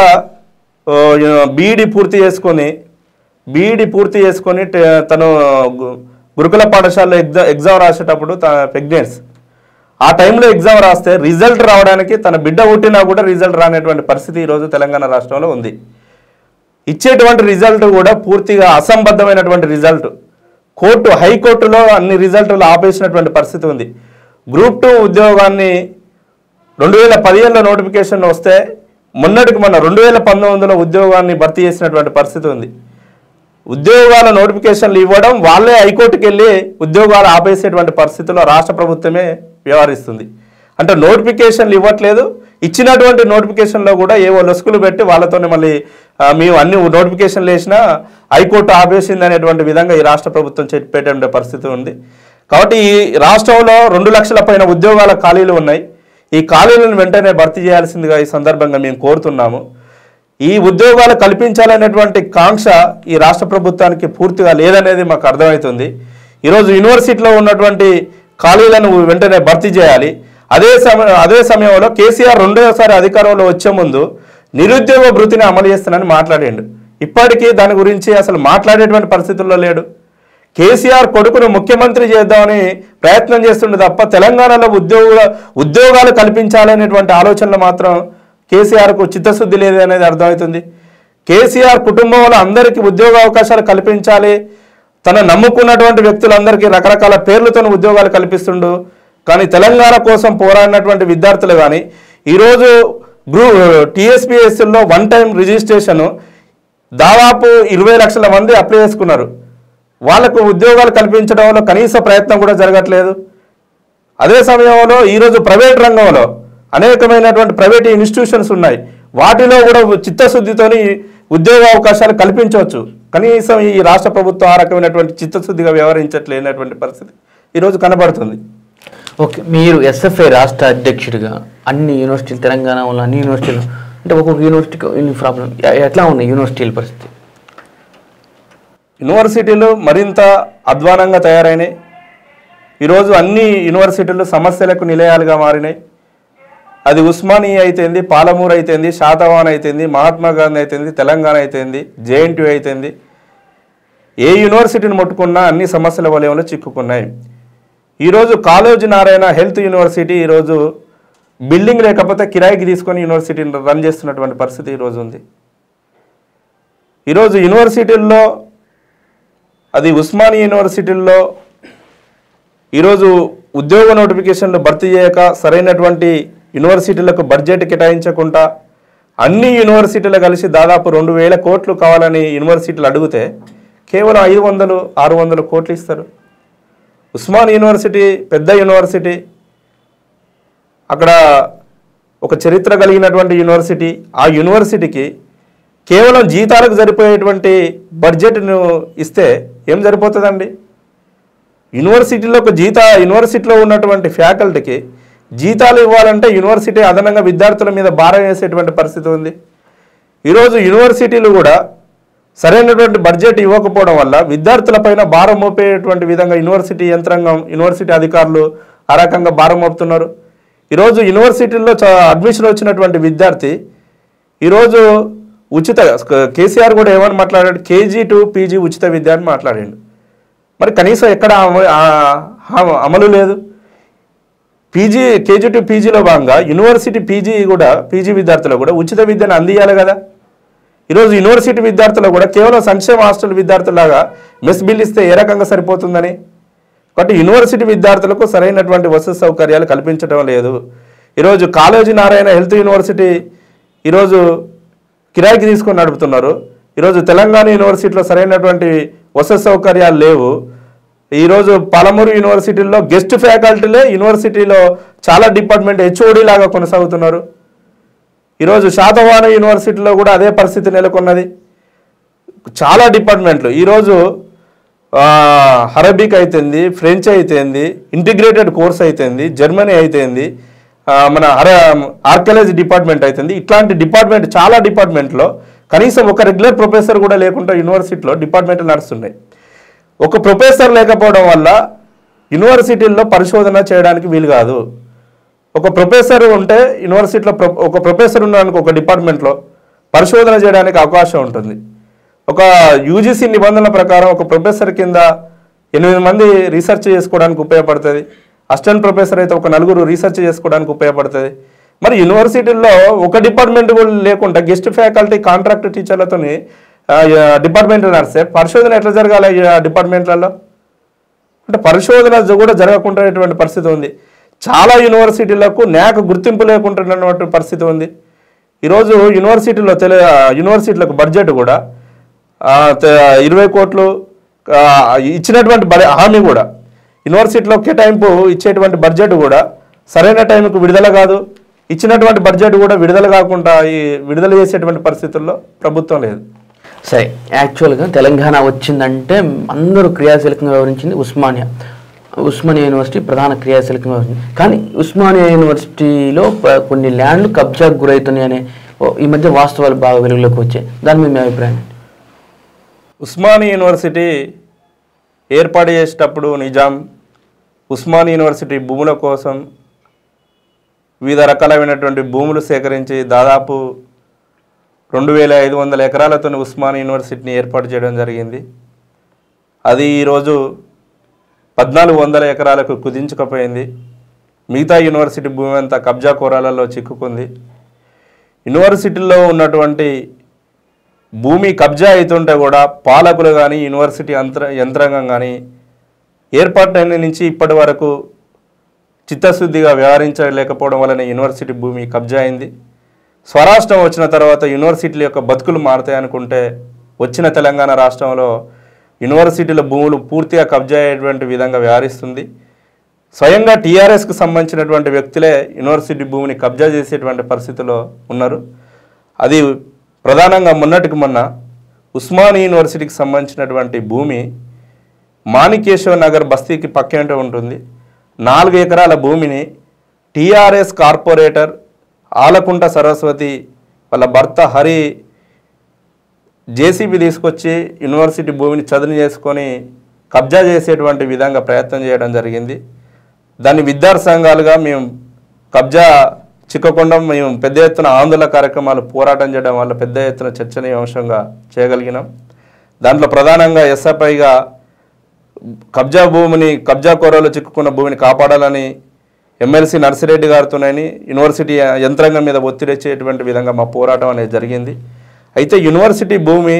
బీఈడి పూర్తి చేసుకొని బీఈడి పూర్తి చేసుకొని టే- తను గు- గురుకుల పాఠశాలలో ఎగ్జామ్ ఎగ్జామ్ రాసేటప్పుడు తన ప్రెగ్నెన్స్ ఆ టైంలో ఎగ్జామ్ రాస్తే రిజల్ట్ రావడానికి తన బిడ్డ పుట్టినా కూడా రిజల్ట్ రానటువంటి పరిస్థితి ఈరోజు తెలంగాణ రాష్ట్రంలో ఉంది ఇచ్చేటువంటి రిజల్ట్ కూడా పూర్తిగా అసంబద్ధమైనటువంటి రిజల్ట్ కోర్టు హైకోర్టులో అన్ని రిజల్ట్లు ఆపేసినటువంటి పరిస్థితి ఉంది గ్రూప్ టూ ఉద్యోగాన్ని రెండు వేల పదిహేనులో నోటిఫికేషన్ వస్తే మొన్నటికి మొన్న రెండు వేల పంతొమ్మిదిలో ఉద్యోగాన్ని భర్తీ చేసినటువంటి పరిస్థితి ఉంది ఉద్యోగాల నోటిఫికేషన్లు ఇవ్వడం వాళ్ళే హైకోర్టుకి వెళ్ళి ఉద్యోగాలు ఆపేసేటువంటి పరిస్థితిలో రాష్ట్ర ప్రభుత్వమే వ్యవహరిస్తుంది అంటే నోటిఫికేషన్లు ఇవ్వట్లేదు ఇచ్చినటువంటి నోటిఫికేషన్లో కూడా ఏవో లొసుకులు పెట్టి వాళ్ళతోనే మళ్ళీ ఆ, మేము అన్ని నోటిఫికేషన్లు వేసినా హైకోర్టు ఆపేసింది అనేటువంటి విధంగా ఈ రాష్ట్ర ప్రభుత్వం చెప్పేటువంటి పరిస్థితి ఉంది కాబట్టి ఈ రాష్ట్రంలో రెండు లక్షల పైన ఉద్యోగాల ఖాళీలు ఉన్నాయి ఈ ఖాళీలను వెంటనే భర్తీ చేయాల్సిందిగా ఈ సందర్భంగా మేము కోరుతున్నాము ఈ ఉద్యోగాలు కల్పించాలనేటువంటి కాంక్ష ఈ రాష్ట్ర ప్రభుత్వానికి పూర్తిగా లేదనేది మాకు అర్థమవుతుంది ఈరోజు యూనివర్సిటీలో ఉన్నటువంటి ఖాళీలను వెంటనే భర్తీ చేయాలి అదే సమయం అదే సమయంలో కేసీఆర్ రెండోసారి అధికారంలో వచ్చే ముందు నిరుద్యోగ భృతిని అమలు చేస్తానని మాట్లాడిండు ఇప్పటికీ దాని గురించి అసలు మాట్లాడేటువంటి పరిస్థితుల్లో లేడు కేసీఆర్ కొడుకును ముఖ్యమంత్రి చేద్దామని ప్రయత్నం చేస్తుండే తప్ప తెలంగాణలో ఉద్యోగ ఉద్యోగాలు కల్పించాలనేటువంటి ఆలోచనలు మాత్రం కేసీఆర్కు చిత్తశుద్ధి లేదు అనేది అర్థమవుతుంది కేసీఆర్ కుటుంబంలో అందరికీ ఉద్యోగ అవకాశాలు కల్పించాలి తన నమ్ముకున్నటువంటి వ్యక్తులందరికీ రకరకాల పేర్లతో ఉద్యోగాలు కల్పిస్తుండు కానీ తెలంగాణ కోసం పోరాడినటువంటి విద్యార్థులు కానీ ఈరోజు గ్రూ టీఎస్పీఎస్సీలో వన్ టైం రిజిస్ట్రేషన్ దాదాపు ఇరవై లక్షల మంది అప్లై చేసుకున్నారు వాళ్ళకు ఉద్యోగాలు కల్పించడంలో కనీస ప్రయత్నం కూడా జరగట్లేదు అదే సమయంలో ఈరోజు ప్రైవేట్ రంగంలో అనేకమైనటువంటి ప్రైవేట్ ఇన్స్టిట్యూషన్స్ ఉన్నాయి వాటిలో కూడా చిత్తశుద్ధితోని ఉద్యోగ అవకాశాలు కల్పించవచ్చు కనీసం ఈ రాష్ట్ర ప్రభుత్వం ఆ రకమైనటువంటి చిత్తశుద్ధిగా వ్యవహరించట్లేనటువంటి పరిస్థితి ఈరోజు కనబడుతుంది ఓకే మీరు ఎస్ఎఫ్ఐ రాష్ట్ర అధ్యక్షుడిగా అన్ని యూనివర్సిటీలు తెలంగాణలో అన్ని యూనివర్సిటీలు అంటే ఒక్కొక్క యూనివర్సిటీకి ఇన్ని ప్రాబ్లం ఎట్లా ఉన్నాయి యూనివర్సిటీల పరిస్థితి యూనివర్సిటీలు మరింత అధ్వానంగా తయారైనాయి ఈరోజు అన్ని యూనివర్సిటీలు సమస్యలకు నిలయాలుగా మారినాయి అది ఉస్మానియా అయితేంది పాలమూరు అయితేంది శాతవాన్ అయితేంది మహాత్మా గాంధీ అయితేంది తెలంగాణ అయితేంది జేఎన్టీ అయితేంది ఏ యూనివర్సిటీని ముట్టుకున్నా అన్ని సమస్యల వలయంలో చిక్కుకున్నాయి ఈరోజు కాలేజీ నారాయణ హెల్త్ యూనివర్సిటీ ఈరోజు బిల్డింగ్ లేకపోతే కిరాయికి తీసుకొని యూనివర్సిటీని రన్ చేస్తున్నటువంటి పరిస్థితి ఈరోజు ఉంది ఈరోజు యూనివర్సిటీల్లో అది ఉస్మానియా యూనివర్సిటీల్లో ఈరోజు ఉద్యోగ నోటిఫికేషన్లు భర్తీ చేయక సరైనటువంటి యూనివర్సిటీలకు బడ్జెట్ కేటాయించకుండా అన్ని యూనివర్సిటీలు కలిసి దాదాపు రెండు వేల కోట్లు కావాలని యూనివర్సిటీలు అడిగితే కేవలం ఐదు వందలు ఆరు వందలు కోట్లు ఇస్తారు ఉస్మాన్ యూనివర్సిటీ పెద్ద యూనివర్సిటీ అక్కడ ఒక చరిత్ర కలిగినటువంటి యూనివర్సిటీ ఆ యూనివర్సిటీకి కేవలం జీతాలకు సరిపోయేటువంటి బడ్జెట్ను ఇస్తే ఏం సరిపోతుందండి యూనివర్సిటీలో ఒక జీత యూనివర్సిటీలో ఉన్నటువంటి ఫ్యాకల్టీకి జీతాలు ఇవ్వాలంటే యూనివర్సిటీ అదనంగా విద్యార్థుల మీద భారం వేసేటువంటి పరిస్థితి ఉంది ఈరోజు యూనివర్సిటీలు కూడా సరైనటువంటి బడ్జెట్ ఇవ్వకపోవడం వల్ల విద్యార్థులపైన భారం మోపేటువంటి విధంగా యూనివర్సిటీ యంత్రాంగం యూనివర్సిటీ అధికారులు ఆ రకంగా భారం మోపుతున్నారు ఈరోజు యూనివర్సిటీల్లో చ- అడ్మిషన్ వచ్చినటువంటి విద్యార్థి ఈరోజు ఉచిత కేసీఆర్ కూడా ఏమని మాట్లాడాడు కేజీ టు పీజీ ఉచిత విద్య అని మాట్లాడాడు మరి కనీసం ఎక్కడ అమ- ఆ- ఆ- అమలు లేదు పీజీ కేజీ టు పీజీలో భాగంగా యూనివర్సిటీ పీజీ కూడా పీజీ విద్యార్థులు కూడా ఉచిత విద్యను అందియాలి కదా ఈరోజు యూనివర్సిటీ విద్యార్థులు కూడా కేవలం సంక్షేమ హాస్టల్ విద్యార్థులాగా మెస్ బిల్ ఇస్తే ఏ రకంగా సరిపోతుందని కాబట్టి యూనివర్సిటీ విద్యార్థులకు సరైనటువంటి వసతి సౌకర్యాలు కల్పించడం లేదు ఈరోజు కాలేజీ నారాయణ హెల్త్ యూనివర్సిటీ ఈరోజు కిరాయికి తీసుకొని నడుపుతున్నారు ఈరోజు తెలంగాణ యూనివర్సిటీలో సరైనటువంటి వసతి సౌకర్యాలు లేవు ఈరోజు పాలమూరు యూనివర్సిటీలో గెస్ట్ ఫ్యాకల్టీలే యూనివర్సిటీలో చాలా డిపార్ట్మెంట్ హెచ్ఓడి లాగా కొనసాగుతున్నారు ఈరోజు శాతవాహన యూనివర్సిటీలో కూడా అదే పరిస్థితి నెలకొన్నది చాలా డిపార్ట్మెంట్లు ఈరోజు ఆ, అరబిక్ అయితేంది ఫ్రెంచ్ అయితేంది ఇంటిగ్రేటెడ్ కోర్స్ అయితేంది జర్మనీ అయితేంది ఆ, మన అర ఆర్కలజీ డిపార్ట్మెంట్ అయితేంది ఇట్లాంటి డిపార్ట్మెంట్ చాలా డిపార్ట్మెంట్లో కనీసం ఒక రెగ్యులర్ ప్రొఫెసర్ కూడా లేకుండా యూనివర్సిటీలో డిపార్ట్మెంట్లు నడుస్తున్నాయి ఒక ప్రొఫెసర్ లేకపోవడం వల్ల యూనివర్సిటీల్లో పరిశోధన చేయడానికి వీలు కాదు ఒక ప్రొఫెసర్ ఉంటే యూనివర్సిటీలో ప్రొ- ఒక ప్రొఫెసర్ ఉన్నానికి ఒక డిపార్ట్మెంట్లో పరిశోధన చేయడానికి అవకాశం ఉంటుంది ఒక యూజీసీ నిబంధనల ప్రకారం ఒక ప్రొఫెసర్ కింద ఎనిమిది మంది రీసెర్చ్ చేసుకోవడానికి ఉపయోగపడుతుంది అసిస్టెంట్ ప్రొఫెసర్ అయితే ఒక నలుగురు రీసెర్చ్ చేసుకోవడానికి ఉపయోగపడుతుంది మరి యూనివర్సిటీల్లో ఒక డిపార్ట్మెంట్ కూడా లేకుండా గెస్ట్ ఫ్యాకల్టీ కాంట్రాక్ట్ టీచర్లతోని డిపార్ట్మెంట్ నడిస్తే పరిశోధన ఎట్లా జరగాలి ఈ డిపార్ట్మెంట్లలో అంటే పరిశోధన జ- కూడా జరగకుండానేటువంటి పరిస్థితి ఉంది చాలా యూనివర్సిటీలకు న్యాక్ గుర్తింపు లేకుంటున్నటువంటి పరిస్థితి ఉంది ఈరోజు యూనివర్సిటీలో తెలి యూనివర్సిటీలకు బడ్జెట్ కూడా ఆ, త- ఇరవై కోట్లు ఆ, ఇచ్చినటువంటి బడ హామీ కూడా యూనివర్సిటీలో కేటాయింపు ఇచ్చేటువంటి బడ్జెట్ కూడా సరైన టైంకు విడుదల కాదు ఇచ్చినటువంటి బడ్జెట్ కూడా విడుదల కాకుండా ఈ విడుదల చేసేటువంటి పరిస్థితుల్లో ప్రభుత్వం లేదు సరే యాక్చువల్గా తెలంగాణ వచ్చిందంటే అందరూ క్రియాశీలకంగా వివరించింది ఉస్మానియా ఉస్మానియా యూనివర్సిటీ ప్రధాన క్రియాశీలకంగా వివరించింది కానీ ఉస్మానియా యూనివర్సిటీలో ప- కొన్ని ల్యాండ్లు కబ్జాకు గురవుతున్నాయి అనే ఓ- ఈ మధ్య వాస్తవాలు బాగా వెలుగులోకి వచ్చాయి దాని మీద మీ అభిప్రాయం ఏంటి? ఉస్మానియా యూనివర్సిటీ ఏర్పాటు చేసేటప్పుడు నిజాం ఉస్మానియా యూనివర్సిటీ భూముల కోసం వివిధ రకాలైనటువంటి భూములు సేకరించి దాదాపు రెండు వేల ఐదు వందల ఎకరాలతో ఉస్మానియా యూనివర్సిటీని ఏర్పాటు చేయడం జరిగింది అది ఈరోజు పద్నాలుగు వందల ఎకరాలకు కుదించుకపోయింది మిగతా యూనివర్సిటీ భూమి అంతా కబ్జా కోరాలలో చిక్కుకుంది యూనివర్సిటీలో ఉన్నటువంటి భూమి కబ్జా అవుతుంటే కూడా పాలకులు కానీ యూనివర్సిటీ యంత్ర యంత్రాంగం కానీ ఏర్పాటైన నుంచి ఇప్పటి వరకు చిత్తశుద్ధిగా వ్యవహరించలేకపోవడం వలన యూనివర్సిటీ భూమి కబ్జా అయింది స్వరాష్ట్రం వచ్చిన తర్వాత యూనివర్సిటీల యొక్క బతుకులు మారుతాయి అనుకుంటే వచ్చిన తెలంగాణ రాష్ట్రంలో యూనివర్సిటీల భూములు పూర్తిగా కబ్జా అయ్యేటువంటి విధంగా వ్యవహరిస్తుంది స్వయంగా టీఆర్ఎస్కు సంబంధించినటువంటి వ్యక్తులే యూనివర్సిటీ భూమిని కబ్జా చేసేటువంటి పరిస్థితిలో ఉన్నారు అది ప్రధానంగా మొన్నటికి మొన్న ఉస్మానియా యూనివర్సిటీకి సంబంధించినటువంటి భూమి మాణికేశ్వర నగర్ బస్తీకి పక్కేంటే ఉంటుంది నాలుగు ఎకరాల భూమిని టీఆర్ఎస్ కార్పొరేటర్ ఆలకుంట సరస్వతి వాళ్ళ భర్త హరి జేసీబీ తీసుకొచ్చి యూనివర్సిటీ భూమిని చదును చేసుకొని కబ్జా చేసేటువంటి విధంగా ప్రయత్నం చేయడం జరిగింది దాన్ని విద్యార్థి సంఘాలుగా మేము కబ్జా చిక్కకుండా మేము పెద్ద ఎత్తున ఆందోళన కార్యక్రమాలు పోరాటం చేయడం వల్ల పెద్ద ఎత్తున చర్చనీయాంశంగా చేయగలిగినాం దాంట్లో ప్రధానంగా ఎస్ఎఫ్ఐగా కబ్జా భూమిని కబ్జా కోరలో చిక్కుకున్న భూమిని కాపాడాలని ఎమ్మెల్సీ నర్సిరెడ్డి గారితోనని యూనివర్సిటీ యంత్రాంగం మీద ఒత్తిడి వచ్చేటువంటి విధంగా మా పోరాటం అనేది జరిగింది అయితే యూనివర్సిటీ భూమి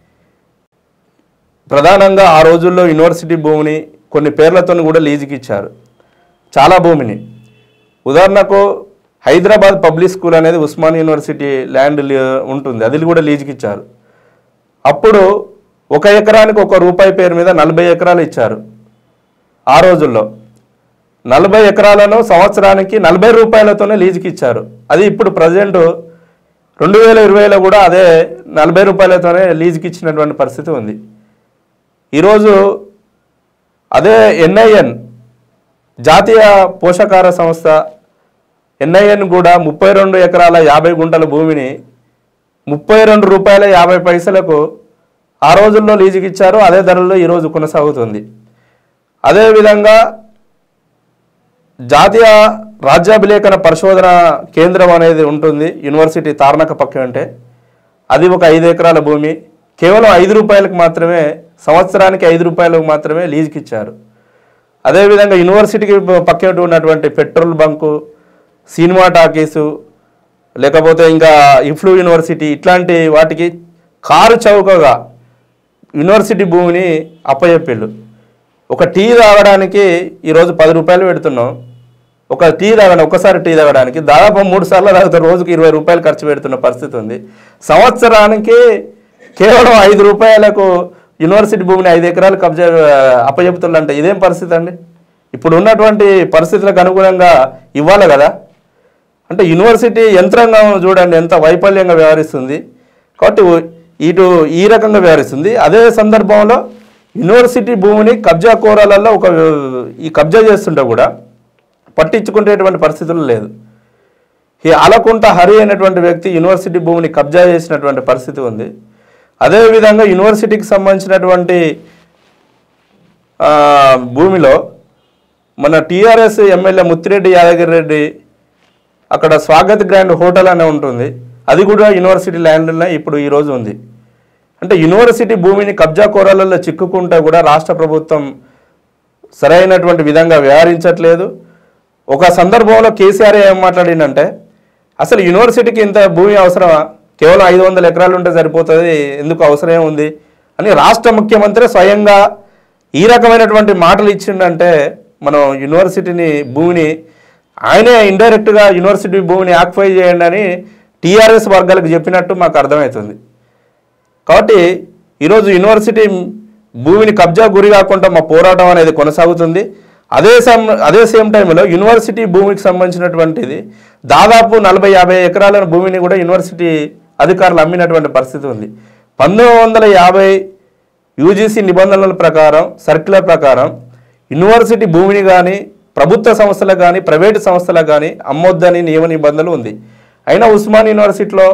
ప్రధానంగా ఆ రోజుల్లో యూనివర్సిటీ భూమిని కొన్ని పేర్లతో కూడా లీజుకి ఇచ్చారు చాలా భూమిని ఉదాహరణకు హైదరాబాద్ పబ్లిక్ స్కూల్ అనేది ఉస్మాన్ యూనివర్సిటీ ల్యాండ్ లీ- ఉంటుంది అది కూడా లీజుకి ఇచ్చారు అప్పుడు ఒక ఎకరానికి ఒక రూపాయి పేరు మీద నలభై ఎకరాలు ఇచ్చారు ఆ రోజుల్లో నలభై ఎకరాలను సంవత్సరానికి నలభై రూపాయలతోనే లీజుకి ఇచ్చారు అది ఇప్పుడు ప్రజెంట్ రెండు వేల ఇరవైలో కూడా అదే నలభై రూపాయలతోనే లీజుకి ఇచ్చినటువంటి పరిస్థితి ఉంది ఈరోజు అదే ఎన్ఐఎన్ జాతీయ పోషకాహార సంస్థ ఎన్ఐఎన్ కూడా ముప్పై రెండు ఎకరాల యాభై గుంటల భూమిని ముప్పై రెండు రూపాయల యాభై పైసలకు ఆ రోజుల్లో లీజుకి ఇచ్చారు అదే ధరలో ఈరోజు కొనసాగుతుంది అదేవిధంగా జాతీయ రాజ్యాభిలేఖన పరిశోధన కేంద్రం అనేది ఉంటుంది యూనివర్సిటీ తారణక పక్క అంటే అది ఒక ఐదు ఎకరాల భూమి కేవలం ఐదు రూపాయలకు మాత్రమే సంవత్సరానికి ఐదు రూపాయలకు మాత్రమే లీజుకి ఇచ్చారు అదేవిధంగా యూనివర్సిటీకి పక్కన ఉన్నటువంటి పెట్రోల్ బంకు సినిమా టాకీసు లేకపోతే ఇంకా ఇఫ్లూ యూనివర్సిటీ ఇట్లాంటి వాటికి కారు చౌకగా యూనివర్సిటీ భూమిని అప్పచెప్పిళ్ళు ఒక టీ తాగడానికి ఈరోజు పది రూపాయలు పెడుతున్నాం ఒక టీ తాగడం ఒకసారి టీ తాగడానికి దాదాపు మూడు సార్లు తాగుతారు రోజుకి ఇరవై రూపాయలు ఖర్చు పెడుతున్న పరిస్థితి ఉంది సంవత్సరానికి కేవలం ఐదు రూపాయలకు యూనివర్సిటీ భూమిని ఐదు ఎకరాలు కబ్జా అప్పచెప్తున్నారు అంటే ఇదేం పరిస్థితి అండి ఇప్పుడు ఉన్నటువంటి పరిస్థితులకు అనుగుణంగా ఇవ్వాలి కదా అంటే యూనివర్సిటీ యంత్రాంగం చూడండి ఎంత వైఫల్యంగా వ్యవహరిస్తుంది కాబట్టి ఇటు ఈ రకంగా వ్యవహరిస్తుంది అదే సందర్భంలో యూనివర్సిటీ భూమిని కబ్జా కోరాలలో ఒక ఈ కబ్జా చేస్తుంటే కూడా పట్టించుకునేటువంటి పరిస్థితులు లేదు ఈ ఆలకుంట హరి అనేటువంటి వ్యక్తి యూనివర్సిటీ భూమిని కబ్జా చేసినటువంటి పరిస్థితి ఉంది అదేవిధంగా యూనివర్సిటీకి సంబంధించినటువంటి ఆ, భూమిలో మన టీఆర్ఎస్ ఎమ్మెల్యే ముత్తిరెడ్డి యాదగిరి రెడ్డి అక్కడ స్వాగత్ గ్రాండ్ హోటల్ అనే ఉంటుంది అది కూడా యూనివర్సిటీ ల్యాండ్లోనే ఇప్పుడు ఈరోజు ఉంది అంటే యూనివర్సిటీ భూమిని కబ్జా కోరాలలో చిక్కుకుంటే కూడా రాష్ట్ర ప్రభుత్వం సరైనటువంటి విధంగా వ్యవహరించట్లేదు ఒక సందర్భంలో కేసీఆర్ ఏం మాట్లాడిందంటే అసలు యూనివర్సిటీకి ఇంత భూమి అవసరమా కేవలం ఐదు వందల ఎకరాలు ఉంటే సరిపోతుంది ఎందుకు అవసరం ఉంది అని రాష్ట్ర ముఖ్యమంత్రి స్వయంగా ఈ రకమైనటువంటి మాటలు ఇచ్చిండంటే మనం యూనివర్సిటీని భూమిని ఆయనే ఇండైరెక్ట్గా యూనివర్సిటీ భూమిని ఆక్యుపై చేయండి అని టీఆర్ఎస్ వర్గాలకు చెప్పినట్టు మాకు అర్థమవుతుంది కాబట్టి ఈరోజు యూనివర్సిటీ భూమిని కబ్జా గురి కాకుండా మా పోరాటం అనేది కొనసాగుతుంది అదే సమ్ అదే సేమ్ టైంలో యూనివర్సిటీ భూమికి సంబంధించినటువంటిది దాదాపు నలభై యాభై ఎకరాల భూమిని కూడా యూనివర్సిటీ అధికారులు అమ్మినటువంటి పరిస్థితి ఉంది పంతొమ్మిది వందల యాభై యూజీసీ నిబంధనల ప్రకారం సర్క్యులర్ ప్రకారం యూనివర్సిటీ భూమిని కానీ ప్రభుత్వ సంస్థలకు కానీ ప్రైవేటు సంస్థలకు కానీ అమ్మొద్దని నియమ నిబంధనలు ఉంది అయినా ఉస్మాన్ యూనివర్సిటీలో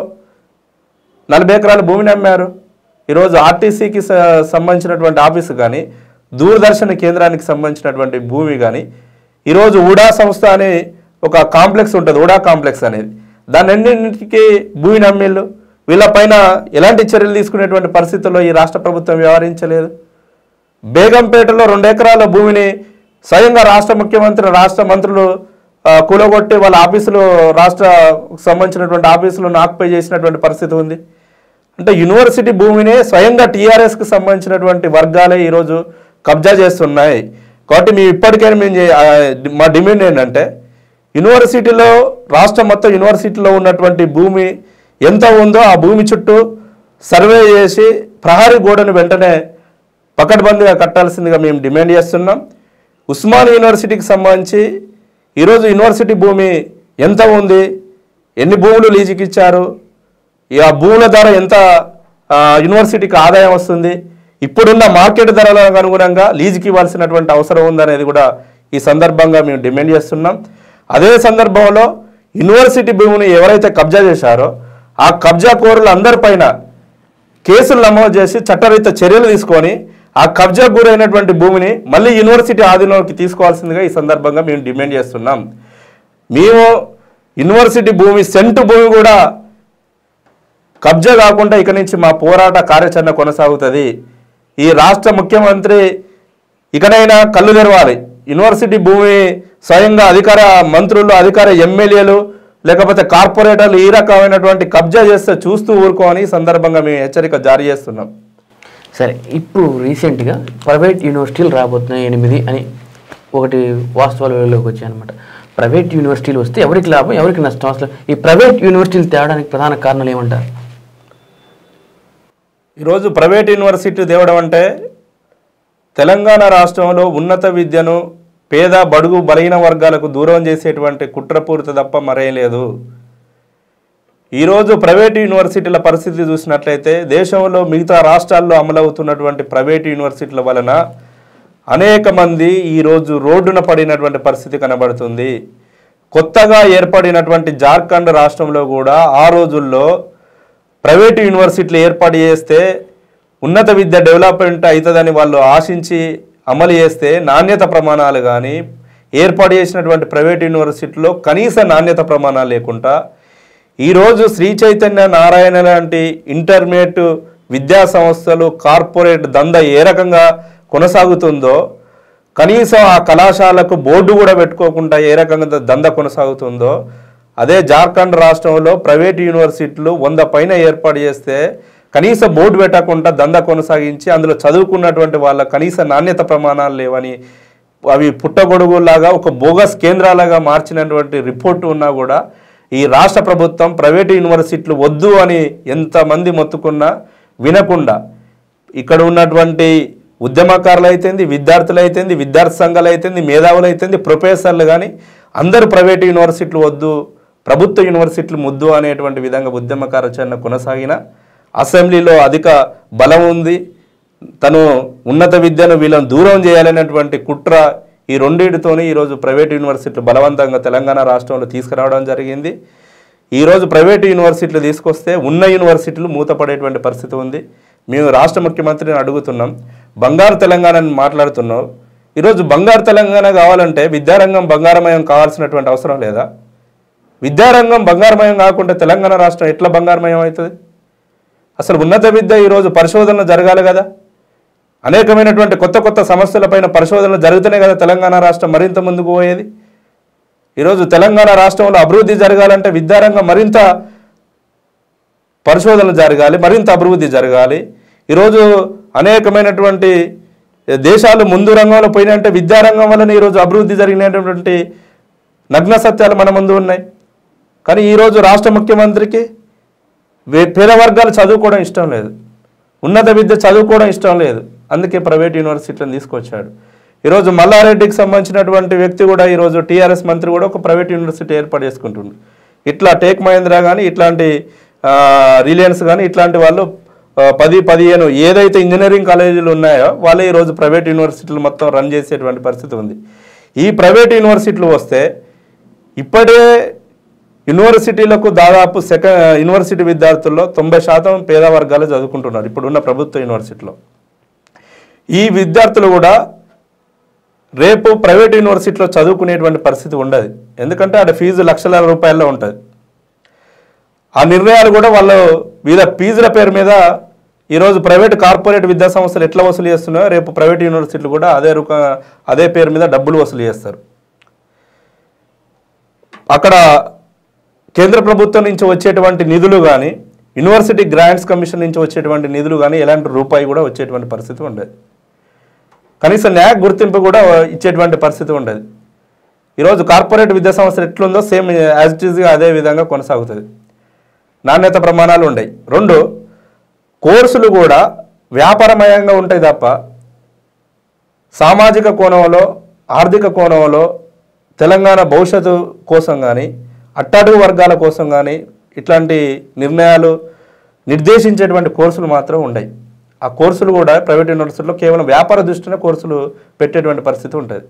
నలభై ఎకరాల భూమిని అమ్మారు ఈరోజు ఆర్టీసీకి స- సంబంధించినటువంటి ఆఫీసు కానీ దూరదర్శన్ కేంద్రానికి సంబంధించినటువంటి భూమి కానీ ఈరోజు ఉడా సంస్థ అనే ఒక కాంప్లెక్స్ ఉంటుంది ఉడా కాంప్లెక్స్ అనేది దాని అన్నింటికి భూమిని అమ్మేళ్ళు వీళ్ళపైన ఎలాంటి చర్యలు తీసుకునేటువంటి పరిస్థితుల్లో ఈ రాష్ట్ర ప్రభుత్వం వ్యవహరించలేదు బేగంపేటలో రెండు ఎకరాల భూమిని స్వయంగా రాష్ట్ర ముఖ్యమంత్రి రాష్ట్ర మంత్రులు ఆ, కూలగొట్టి వాళ్ళ ఆఫీసులు రాష్ట్ర సంబంధించినటువంటి ఆఫీసులను ఆక్యుపై చేసినటువంటి పరిస్థితి ఉంది అంటే యూనివర్సిటీ భూమిని స్వయంగా టీఆర్ఎస్కి సంబంధించినటువంటి వర్గాలే ఈరోజు కబ్జా చేస్తున్నాయి కాబట్టి మేము ఇప్పటికైనా మేము చే- ఆ, మా డిమాండ్ ఏంటంటే యూనివర్సిటీలో రాష్ట్రం మొత్తం యూనివర్సిటీలో ఉన్నటువంటి భూమి ఎంత ఉందో ఆ భూమి చుట్టూ సర్వే చేసి ప్రహరీ గోడను వెంటనే పకడ్బందీగా కట్టాల్సిందిగా మేము డిమాండ్ చేస్తున్నాం ఉస్మాన్ యూనివర్సిటీకి సంబంధించి ఈరోజు యూనివర్సిటీ భూమి ఎంత ఉంది ఎన్ని భూములు లీజుకి ఇచ్చారు ఈ ఆ భూముల ధర ఎంత ఆ, యూనివర్సిటీకి ఆదాయం వస్తుంది ఇప్పుడున్న మార్కెట్ ధరలకు అనుగుణంగా లీజుకి ఇవ్వాల్సినటువంటి అవసరం ఉందనేది కూడా ఈ సందర్భంగా మేము డిమాండ్ చేస్తున్నాం అదే సందర్భంలో యూనివర్సిటీ భూమిని ఎవరైతే కబ్జా చేశారో ఆ కబ్జా కోరుల అందరిపైన కేసులు నమోదు చేసి చట్టరీత చర్యలు తీసుకొని ఆ కబ్జా గురైనటువంటి భూమిని మళ్ళీ యూనివర్సిటీ ఆధీనంలోకి తీసుకోవాల్సిందిగా ఈ సందర్భంగా మేము డిమాండ్ చేస్తున్నాం మేము యూనివర్సిటీ భూమి సెంటు భూమి కూడా కబ్జా కాకుండా ఇక నుంచి మా పోరాట కార్యాచరణ కొనసాగుతుంది ఈ రాష్ట్ర ముఖ్యమంత్రి ఇకనైనా కళ్ళు తెరవాలి యూనివర్సిటీ భూమి స్వయంగా అధికార మంత్రులు అధికార ఎమ్మెల్యేలు లేకపోతే కార్పొరేటర్లు ఈ రకమైనటువంటి కబ్జా చేస్తే చూస్తూ ఊరుకోని ఈ సందర్భంగా మేము హెచ్చరిక జారీ చేస్తున్నాం సరే ఇప్పుడు రీసెంట్గా ప్రైవేట్ యూనివర్సిటీలు రాబోతున్నాయి ఎనిమిది అని ఒకటి వాస్తవాలు వెలుగులోకి వచ్చాయి అనమాట ప్రైవేట్ యూనివర్సిటీలు వస్తే ఎవరికి లాభం ఎవరికి నష్టం అసలు ఈ ప్రైవేట్ యూనివర్సిటీలు తేవడానికి ప్రధాన కారణాలు ఏమంటారు ఈరోజు ప్రైవేట్ యూనివర్సిటీ తేవడం అంటే తెలంగాణ రాష్ట్రంలో ఉన్నత విద్యను పేద బడుగు బలహీన వర్గాలకు దూరం చేసేటువంటి కుట్రపూరిత తప్ప మరేం లేదు ఈరోజు ప్రైవేట్ యూనివర్సిటీల పరిస్థితి చూసినట్లయితే దేశంలో మిగతా రాష్ట్రాల్లో అమలవుతున్నటువంటి ప్రైవేట్ యూనివర్సిటీల వలన అనేక మంది ఈరోజు రోడ్డున పడినటువంటి పరిస్థితి కనబడుతుంది కొత్తగా ఏర్పడినటువంటి జార్ఖండ్ రాష్ట్రంలో కూడా ఆ రోజుల్లో ప్రైవేటు యూనివర్సిటీలు ఏర్పాటు చేస్తే ఉన్నత విద్య డెవలప్మెంట్ అవుతుందని వాళ్ళు ఆశించి అమలు చేస్తే నాణ్యత ప్రమాణాలు కానీ ఏర్పాటు చేసినటువంటి ప్రైవేట్ యూనివర్సిటీలో కనీస నాణ్యత ప్రమాణాలు లేకుండా ఈరోజు శ్రీ చైతన్య నారాయణ లాంటి ఇంటర్మీడియట్ విద్యా సంస్థలు కార్పొరేట్ దంద ఏ రకంగా కొనసాగుతుందో కనీసం ఆ కళాశాలకు బోర్డు కూడా పెట్టుకోకుండా ఏ రకంగా దంద కొనసాగుతుందో అదే జార్ఖండ్ రాష్ట్రంలో ప్రైవేట్ యూనివర్సిటీలు వంద పైన ఏర్పాటు చేస్తే కనీస బోర్డు పెట్టకుండా దంద కొనసాగించి అందులో చదువుకున్నటువంటి వాళ్ళ కనీస నాణ్యత ప్రమాణాలు లేవని అవి పుట్టగొడుగులాగా ఒక బోగస్ కేంద్రాలుగా మార్చినటువంటి రిపోర్టు ఉన్నా కూడా ఈ రాష్ట్ర ప్రభుత్వం ప్రైవేటు యూనివర్సిటీలు వద్దు అని ఎంతమంది మొత్తుకున్నా వినకుండా ఇక్కడ ఉన్నటువంటి ఉద్యమకారులు అయితేంది విద్యార్థులు అయితేంది విద్యార్థి సంఘాలు అయితేంది మేధావులు అయితేంది ప్రొఫెసర్లు కానీ అందరూ ప్రైవేటు యూనివర్సిటీలు వద్దు ప్రభుత్వ యూనివర్సిటీలు ముద్దు అనేటువంటి విధంగా ఉద్యమ కార్యాచరణ కొనసాగిన అసెంబ్లీలో అధిక బలం ఉంది తను ఉన్నత విద్యను వీళ్ళని దూరం చేయాలనేటువంటి కుట్ర ఈ రెండింటితోనే ఈరోజు ప్రైవేట్ యూనివర్సిటీలు బలవంతంగా తెలంగాణ రాష్ట్రంలో తీసుకురావడం జరిగింది ఈరోజు ప్రైవేటు యూనివర్సిటీలు తీసుకొస్తే ఉన్న యూనివర్సిటీలు మూతపడేటువంటి పరిస్థితి ఉంది మేము రాష్ట్ర ముఖ్యమంత్రిని అడుగుతున్నాం బంగారు తెలంగాణని మాట్లాడుతున్నాం ఈరోజు బంగారు తెలంగాణ కావాలంటే విద్యారంగం బంగారమయం కావాల్సినటువంటి అవసరం లేదా విద్యారంగం బంగారమయం కాకుండా తెలంగాణ రాష్ట్రం ఎట్లా బంగారమయం అవుతుంది అసలు ఉన్నత విద్య ఈరోజు పరిశోధనలు జరగాలి కదా అనేకమైనటువంటి కొత్త కొత్త సమస్యలపైన పరిశోధనలు జరుగుతూనే కదా తెలంగాణ రాష్ట్రం మరింత ముందుకు పోయేది ఈరోజు తెలంగాణ రాష్ట్రంలో అభివృద్ధి జరగాలంటే విద్యారంగం మరింత పరిశోధనలు జరగాలి మరింత అభివృద్ధి జరగాలి ఈరోజు అనేకమైనటువంటి దేశాలు ముందు రంగంలో పోయినంటే విద్యారంగం వలన ఈరోజు అభివృద్ధి జరిగినటువంటి నగ్న సత్యాలు మన ముందు ఉన్నాయి కానీ ఈరోజు రాష్ట్ర ముఖ్యమంత్రికి వే- పేద వర్గాలు చదువుకోవడం ఇష్టం లేదు ఉన్నత విద్య చదువుకోవడం ఇష్టం లేదు అందుకే ప్రైవేట్ యూనివర్సిటీలను తీసుకొచ్చాడు ఈరోజు మల్లారెడ్డికి సంబంధించినటువంటి వ్యక్తి కూడా ఈరోజు టీఆర్ఎస్ మంత్రి కూడా ఒక ప్రైవేట్ యూనివర్సిటీ ఏర్పాటు చేసుకుంటుండు ఇట్లా టేక్ మహేంద్ర కానీ ఇట్లాంటి ఆ, రిలయన్స్ కానీ ఇట్లాంటి వాళ్ళు ఆ, పది పదిహేను ఏదైతే ఇంజనీరింగ్ కాలేజీలు ఉన్నాయో వాళ్ళే ఈరోజు ప్రైవేట్ యూనివర్సిటీలు మొత్తం రన్ చేసేటువంటి పరిస్థితి ఉంది ఈ ప్రైవేట్ యూనివర్సిటీలు వస్తే ఇప్పుడే యూనివర్సిటీలకు దాదాపు సెకండ్ యూనివర్సిటీ విద్యార్థుల్లో తొంభై శాతం పేద వర్గాలు చదువుకుంటున్నారు ఇప్పుడున్న ప్రభుత్వ యూనివర్సిటీలో ఈ విద్యార్థులు కూడా రేపు ప్రైవేట్ యూనివర్సిటీలో చదువుకునేటువంటి పరిస్థితి ఉండదు ఎందుకంటే ఆడ ఫీజు లక్షల రూపాయల్లో ఉంటుంది ఆ నిర్ణయాలు కూడా వాళ్ళు వీళ్ళ ఫీజుల పేరు మీద ఈరోజు ప్రైవేట్ కార్పొరేట్ విద్యా సంస్థలు ఎట్లా వసూలు చేస్తున్నాయో రేపు ప్రైవేట్ యూనివర్సిటీలు కూడా అదే రూప అదే పేరు మీద డబ్బులు వసూలు చేస్తారు అక్కడ కేంద్ర ప్రభుత్వం నుంచి వచ్చేటువంటి నిధులు కానీ యూనివర్సిటీ గ్రాంట్స్ కమిషన్ నుంచి వచ్చేటువంటి నిధులు కానీ ఎలాంటి రూపాయి కూడా వచ్చేటువంటి పరిస్థితి ఉండదు కనీసం న్యాయ గుర్తింపు కూడా ఇచ్చేటువంటి పరిస్థితి ఉండదు ఈరోజు కార్పొరేట్ విద్యా సంస్థలు ఎట్లుందో సేమ్ యాజ్ ఇట్ ఈజ్గా అదే విధంగా కొనసాగుతుంది నాణ్యత ప్రమాణాలు ఉండయి రెండు కోర్సులు కూడా వ్యాపారమయంగా ఉంటాయి తప్ప సామాజిక కోణంలో ఆర్థిక కోణంలో తెలంగాణ భవిష్యత్తు కోసం కానీ అట్టడుగు వర్గాల కోసం కానీ ఇట్లాంటి నిర్ణయాలు నిర్దేశించేటువంటి కోర్సులు మాత్రం ఉండయి ఆ కోర్సులు కూడా ప్రైవేట్ యూనివర్సిటీలో కేవలం వ్యాపార దృష్టిన కోర్సులు పెట్టేటువంటి పరిస్థితి ఉంటుంది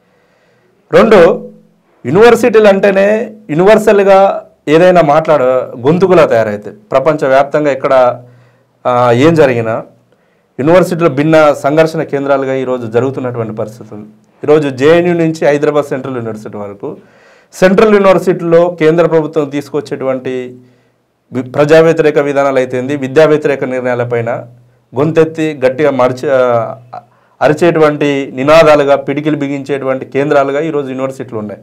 రెండు యూనివర్సిటీలు అంటేనే యూనివర్సల్గా ఏదైనా మాట్లాడ గొంతుకులా తయారైతాయి ప్రపంచవ్యాప్తంగా ఎక్కడ ఆ, ఏం జరిగినా యూనివర్సిటీలో భిన్న సంఘర్షణ కేంద్రాలుగా ఈరోజు జరుగుతున్నటువంటి పరిస్థితి ఉంది ఈరోజు జేఎన్యూ నుంచి హైదరాబాద్ సెంట్రల్ యూనివర్సిటీ వరకు సెంట్రల్ యూనివర్సిటీలో కేంద్ర ప్రభుత్వం తీసుకొచ్చేటువంటి వి- ప్రజా వ్యతిరేక విధానాలు అయితేంది విద్యా వ్యతిరేక నిర్ణయాలపైన గొంతెత్తి గట్టిగా మరిచే ఆ, అరిచేటువంటి నినాదాలుగా పిడికిలు బిగించేటువంటి కేంద్రాలుగా ఈరోజు యూనివర్సిటీలు ఉన్నాయి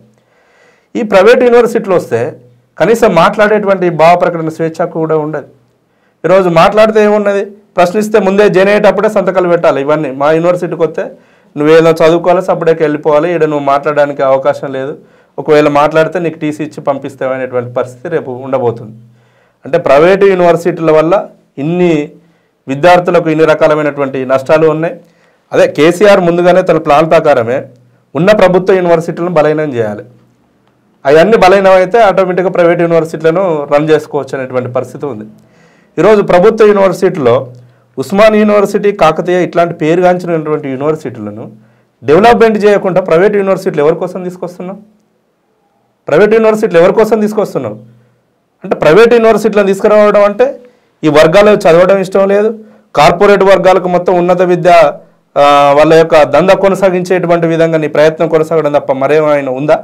ఈ ప్రైవేట్ యూనివర్సిటీలు వస్తే కనీసం మాట్లాడేటువంటి భావ ప్రకటన స్వేచ్ఛ కూడా ఉండదు ఈరోజు మాట్లాడితే ఏమున్నది ప్రశ్నిస్తే ముందే జనేటప్పుడే సంతకాలు పెట్టాలి ఇవన్నీ మా యూనివర్సిటీకి వస్తే నువ్వేదో చదువుకోవాలి సపరేట్కి వెళ్ళిపోవాలి ఇక్కడ నువ్వు మాట్లాడడానికి అవకాశం లేదు ఒకవేళ మాట్లాడితే నీకు టీసీ ఇచ్చి పంపిస్తామనేటువంటి పరిస్థితి రేపు ఉండబోతుంది అంటే ప్రైవేటు యూనివర్సిటీల వల్ల ఇన్ని విద్యార్థులకు ఇన్ని రకాలమైనటువంటి నష్టాలు ఉన్నాయి అదే కేసీఆర్ ముందుగానే తన ప్లాన్ ప్రకారమే ఉన్న ప్రభుత్వ యూనివర్సిటీలను బలహీనం చేయాలి అవన్నీ బలహీనం అయితే ఆటోమేటిక్గా ప్రైవేట్ యూనివర్సిటీలను రన్ చేసుకోవచ్చు అనేటువంటి పరిస్థితి ఉంది ఈరోజు ప్రభుత్వ యూనివర్సిటీలో ఉస్మాన్ యూనివర్సిటీ కాకతీయ ఇట్లాంటి పేరుగాంచినటువంటి యూనివర్సిటీలను డెవలప్మెంట్ చేయకుండా ప్రైవేట్ యూనివర్సిటీలు ఎవరి కోసం తీసుకొస్తున్నాం ప్రైవేట్ యూనివర్సిటీలు ఎవరి కోసం తీసుకొస్తున్నాం అంటే ప్రైవేట్ యూనివర్సిటీలను తీసుకురావడం అంటే ఈ వర్గాలు చదవడం ఇష్టం లేదు కార్పొరేట్ వర్గాలకు మొత్తం ఉన్నత విద్య ఆ, వాళ్ళ యొక్క దంద కొనసాగించేటువంటి విధంగా నీ ప్రయత్నం కొనసాగడం తప్ప మరేమైనా ఉందా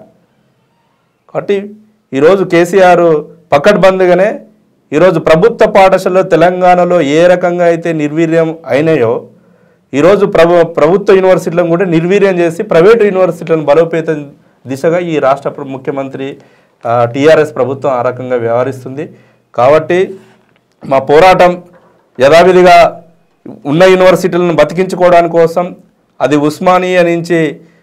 కాబట్టి ఈరోజు కేసీఆర్ పకడ్బందీగానే ఈరోజు ప్రభుత్వ పాఠశాలలో తెలంగాణలో ఏ రకంగా అయితే నిర్వీర్యం అయినాయో ఈరోజు ప్రభు ప్రభుత్వ యూనివర్సిటీలను కూడా నిర్వీర్యం చేసి ప్రైవేటు యూనివర్సిటీలను బలోపేతం దిశగా ఈ రాష్ట్ర ప్ర- ముఖ్యమంత్రి టీఆర్ఎస్ ప్రభుత్వం ఆ రకంగా వ్యవహరిస్తుంది కాబట్టి మా పోరాటం యథావిధిగా ఉన్న యూనివర్సిటీలను బతికించుకోవడానికి కోసం అది ఉస్మానియా నుంచి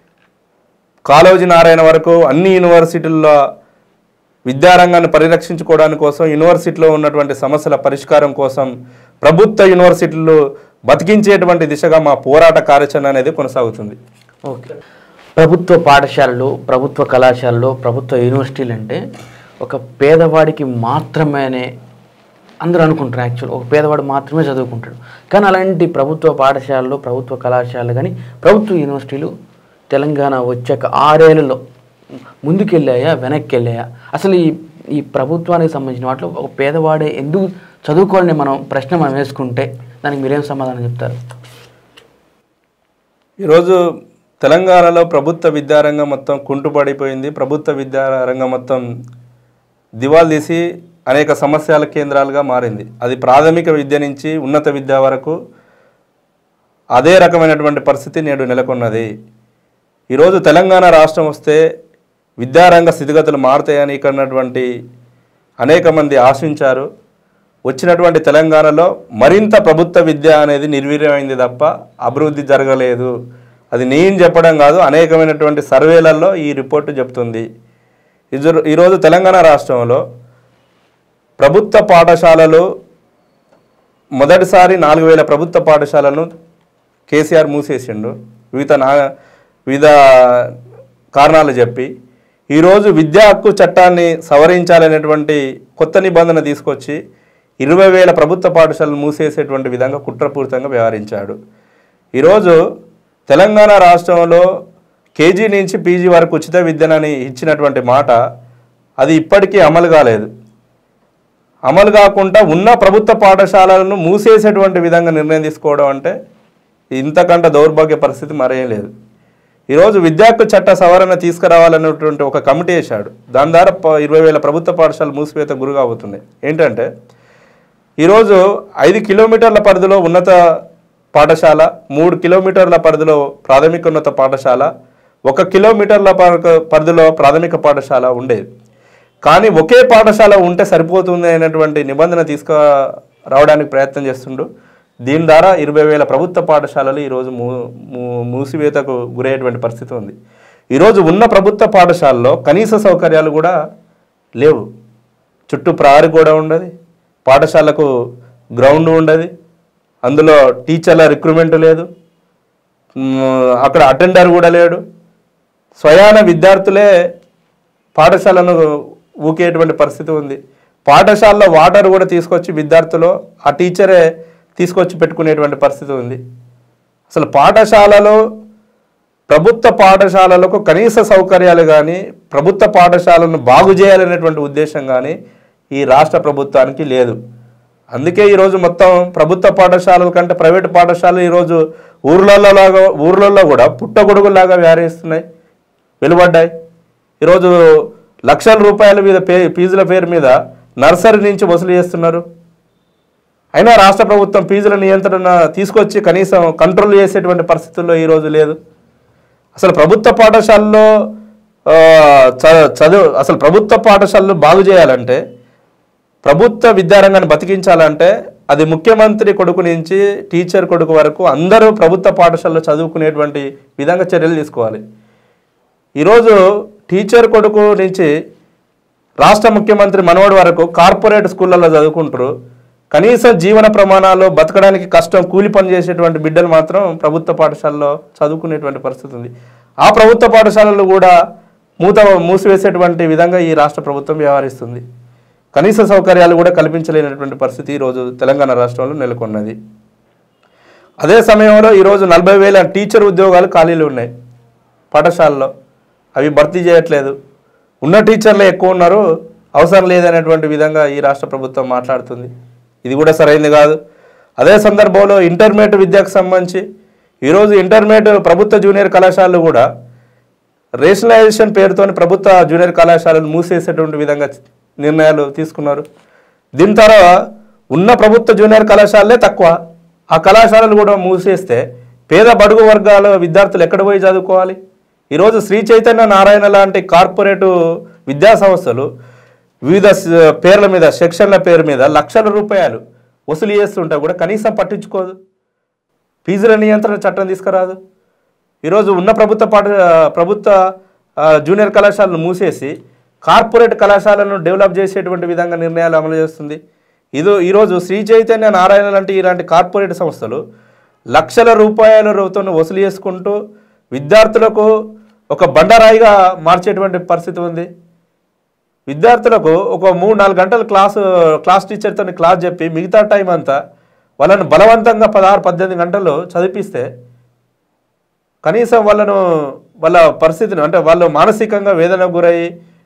కాళోజీ నారాయణ వరకు అన్ని యూనివర్సిటీల్లో విద్యారంగాన్ని పరిరక్షించుకోవడానికి కోసం యూనివర్సిటీలో ఉన్నటువంటి సమస్యల పరిష్కారం కోసం ప్రభుత్వ యూనివర్సిటీలు బతికించేటువంటి దిశగా మా పోరాట కార్యాచరణ అనేది కొనసాగుతుంది ఓకే ప్రభుత్వ పాఠశాలలు ప్రభుత్వ కళాశాలలు ప్రభుత్వ యూనివర్సిటీలు అంటే ఒక పేదవాడికి మాత్రమేనే అందరూ అనుకుంటారు యాక్చువల్ ఒక పేదవాడు మాత్రమే చదువుకుంటాడు కానీ అలాంటి ప్రభుత్వ పాఠశాలలు ప్రభుత్వ కళాశాలలు కానీ ప్రభుత్వ యూనివర్సిటీలు తెలంగాణ వచ్చాక ఆరేళ్లలో ముందుకెళ్ళాయా వెనక్కి వెళ్ళాయా అసలు ఈ ఈ ప్రభుత్వానికి సంబంధించిన వాటిలో ఒక పేదవాడే ఎందుకు చదువుకోవాలని మనం ప్రశ్న మనం వేసుకుంటే దానికి మీరేం సమాధానం చెప్తారు ఈరోజు తెలంగాణలో ప్రభుత్వ విద్యారంగం మొత్తం కుంటుపడిపోయింది ప్రభుత్వ విద్యారంగం మొత్తం దివాలు తీసి అనేక సమస్యల కేంద్రాలుగా మారింది అది ప్రాథమిక విద్య నుంచి ఉన్నత విద్య వరకు అదే రకమైనటువంటి పరిస్థితి నేడు నెలకొన్నది ఈరోజు తెలంగాణ రాష్ట్రం వస్తే విద్యారంగ స్థితిగతులు మారుతాయని ఇక్కడ ఉన్నటువంటి అనేక మంది ఆశించారు వచ్చినటువంటి తెలంగాణలో మరింత ప్రభుత్వ విద్య అనేది నిర్వీర్యమైంది తప్ప అభివృద్ధి జరగలేదు అది నేను చెప్పడం కాదు అనేకమైనటువంటి సర్వేలలో ఈ రిపోర్టు చెప్తుంది ఇజు- ఈరోజు తెలంగాణ రాష్ట్రంలో ప్రభుత్వ పాఠశాలలు మొదటిసారి నాలుగు వేల ప్రభుత్వ పాఠశాలను కేసీఆర్ మూసేసిండు వివిధ నా వివిధ కారణాలు చెప్పి ఈరోజు విద్యా హక్కు చట్టాన్ని సవరించాలనేటువంటి కొత్త నిబంధన తీసుకొచ్చి ఇరవై వేల ప్రభుత్వ పాఠశాలలు మూసేసేటువంటి విధంగా కుట్రపూరితంగా వ్యవహరించాడు ఈరోజు తెలంగాణ రాష్ట్రంలో కేజీ నుంచి పీజీ వరకు ఉచిత విద్యనని ఇచ్చినటువంటి మాట అది ఇప్పటికీ అమలు కాలేదు అమలు కాకుండా ఉన్న ప్రభుత్వ పాఠశాలలను మూసేసేటువంటి విధంగా నిర్ణయం తీసుకోవడం అంటే ఇంతకంటే దౌర్భాగ్య పరిస్థితి మరేం లేదు ఈరోజు విద్యాకు చట్ట సవరణ తీసుకురావాలన్నటువంటి ఒక కమిటీ వేశాడు దాని ద్వారా ప- ఇరవై వేల ప్రభుత్వ పాఠశాలలు మూసివేత గురి కాబోతున్నాయి ఏంటంటే ఈరోజు ఐదు కిలోమీటర్ల పరిధిలో ఉన్నత పాఠశాల మూడు కిలోమీటర్ల పరిధిలో ప్రాథమికోన్నత పాఠశాల ఒక కిలోమీటర్ల పర- పరిధిలో ప్రాథమిక పాఠశాల ఉండేది కానీ ఒకే పాఠశాల ఉంటే సరిపోతుంది అనేటువంటి నిబంధన తీసుకు రావడానికి ప్రయత్నం చేస్తుండు దీని ద్వారా ఇరవై వేల ప్రభుత్వ పాఠశాలలు ఈరోజు మూ మూ- మూసివేతకు గురయ్యేటువంటి పరిస్థితి ఉంది ఈరోజు ఉన్న ప్రభుత్వ పాఠశాలలో కనీస సౌకర్యాలు కూడా లేవు చుట్టూ ప్రహరీ కూడా ఉండదు పాఠశాలకు గ్రౌండ్ ఉండదు అందులో టీచర్ల రిక్రూట్మెంట్ లేదు మ్, అక్కడ అటెండర్ కూడా లేడు స్వయాన విద్యార్థులే పాఠశాలను ఊకేటువంటి పరిస్థితి ఉంది పాఠశాలలో వాటర్ కూడా తీసుకొచ్చి విద్యార్థులు ఆ టీచరే తీసుకొచ్చి పెట్టుకునేటువంటి పరిస్థితి ఉంది అసలు పాఠశాలలో ప్రభుత్వ పాఠశాలలకు కనీస సౌకర్యాలు కానీ ప్రభుత్వ పాఠశాలను బాగు చేయాలనేటువంటి ఉద్దేశం కానీ ఈ రాష్ట్ర ప్రభుత్వానికి లేదు అందుకే ఈరోజు మొత్తం ప్రభుత్వ పాఠశాలల కంటే ప్రైవేటు పాఠశాలలు ఈరోజు ఊర్లలో లాగా ఊర్లలో కూడా పుట్టగొడుగులాగా వ్యవహరిస్తున్నాయి వెలువడ్డాయి ఈరోజు లక్షల రూపాయల మీద పే ఫీజుల పేరు మీద నర్సరీ నుంచి వసూలు చేస్తున్నారు అయినా రాష్ట్ర ప్రభుత్వం ఫీజుల నియంత్రణ తీసుకొచ్చి కనీసం కంట్రోల్ చేసేటువంటి పరిస్థితుల్లో ఈరోజు లేదు అసలు ప్రభుత్వ పాఠశాలలో ఆ, చ- చదువు అసలు ప్రభుత్వ పాఠశాలలు బాగు చేయాలంటే ప్రభుత్వ విద్యారంగాన్ని బతికించాలంటే అది ముఖ్యమంత్రి కొడుకు నుంచి టీచర్ కొడుకు వరకు అందరూ ప్రభుత్వ పాఠశాలలో చదువుకునేటువంటి విధంగా చర్యలు తీసుకోవాలి ఈరోజు టీచర్ కొడుకు నుంచి రాష్ట్ర ముఖ్యమంత్రి మనవడి వరకు కార్పొరేట్ స్కూళ్ళల్లో చదువుకుంటారు కనీసం జీవన ప్రమాణాలు బతకడానికి కష్టం కూలి పని చేసేటువంటి బిడ్డలు మాత్రం ప్రభుత్వ పాఠశాలలో చదువుకునేటువంటి పరిస్థితి ఉంది ఆ ప్రభుత్వ పాఠశాలలు కూడా మూత మూసివేసేటువంటి విధంగా ఈ రాష్ట్ర ప్రభుత్వం వ్యవహరిస్తుంది కనీస సౌకర్యాలు కూడా కల్పించలేనటువంటి పరిస్థితి ఈరోజు తెలంగాణ రాష్ట్రంలో నెలకొన్నది అదే సమయంలో ఈరోజు నలభై వేల టీచర్ ఉద్యోగాలు ఖాళీలు ఉన్నాయి పాఠశాలలో అవి భర్తీ చేయట్లేదు ఉన్న టీచర్లే ఎక్కువ ఉన్నారు అవసరం లేదనేటువంటి విధంగా ఈ రాష్ట్ర ప్రభుత్వం మాట్లాడుతుంది ఇది కూడా సరైనది కాదు అదే సందర్భంలో ఇంటర్మీడియట్ విద్యకు సంబంధించి ఈరోజు ఇంటర్మీడియట్ ప్రభుత్వ జూనియర్ కళాశాలలు కూడా రేషనలైజేషన్ పేరుతోని ప్రభుత్వ జూనియర్ కళాశాలలు మూసేసేటువంటి విధంగా నిర్ణయాలు తీసుకున్నారు దీని తర్వాత ఉన్న ప్రభుత్వ జూనియర్ కళాశాలలే తక్కువ ఆ కళాశాలలు కూడా మూసేస్తే పేద బడుగు వర్గాల విద్యార్థులు ఎక్కడ పోయి చదువుకోవాలి ఈరోజు శ్రీ చైతన్య నారాయణ లాంటి కార్పొరేటు విద్యా సంస్థలు వివిధ స- పేర్ల మీద సెక్షన్ల పేరు మీద లక్షల రూపాయలు వసూలు చేస్తుంటే కూడా కనీసం పట్టించుకోదు ఫీజుల నియంత్రణ చట్టం తీసుకురాదు ఈరోజు ఉన్న ప్రభుత్వ పాఠ ప్రభుత్వ ఆ, జూనియర్ కళాశాలను మూసేసి కార్పొరేట్ కళాశాలను డెవలప్ చేసేటువంటి విధంగా నిర్ణయాలు అమలు చేస్తుంది ఇది ఈరోజు శ్రీ చైతన్య నారాయణ లాంటి ఇలాంటి కార్పొరేట్ సంస్థలు లక్షల రూపాయల రూపంతో వసూలు చేసుకుంటూ విద్యార్థులకు ఒక బండరాయిగా మార్చేటువంటి పరిస్థితి ఉంది విద్యార్థులకు ఒక మూడు నాలుగు గంటలు క్లాసు క్లాస్ టీచర్తో క్లాస్ చెప్పి మిగతా టైం అంతా వాళ్ళను బలవంతంగా పదహారు పద్దెనిమిది గంటలు చదివిస్తే కనీసం వాళ్ళను వాళ్ళ పరిస్థితిని అంటే వాళ్ళు మానసికంగా వేదనకు గురయ్యి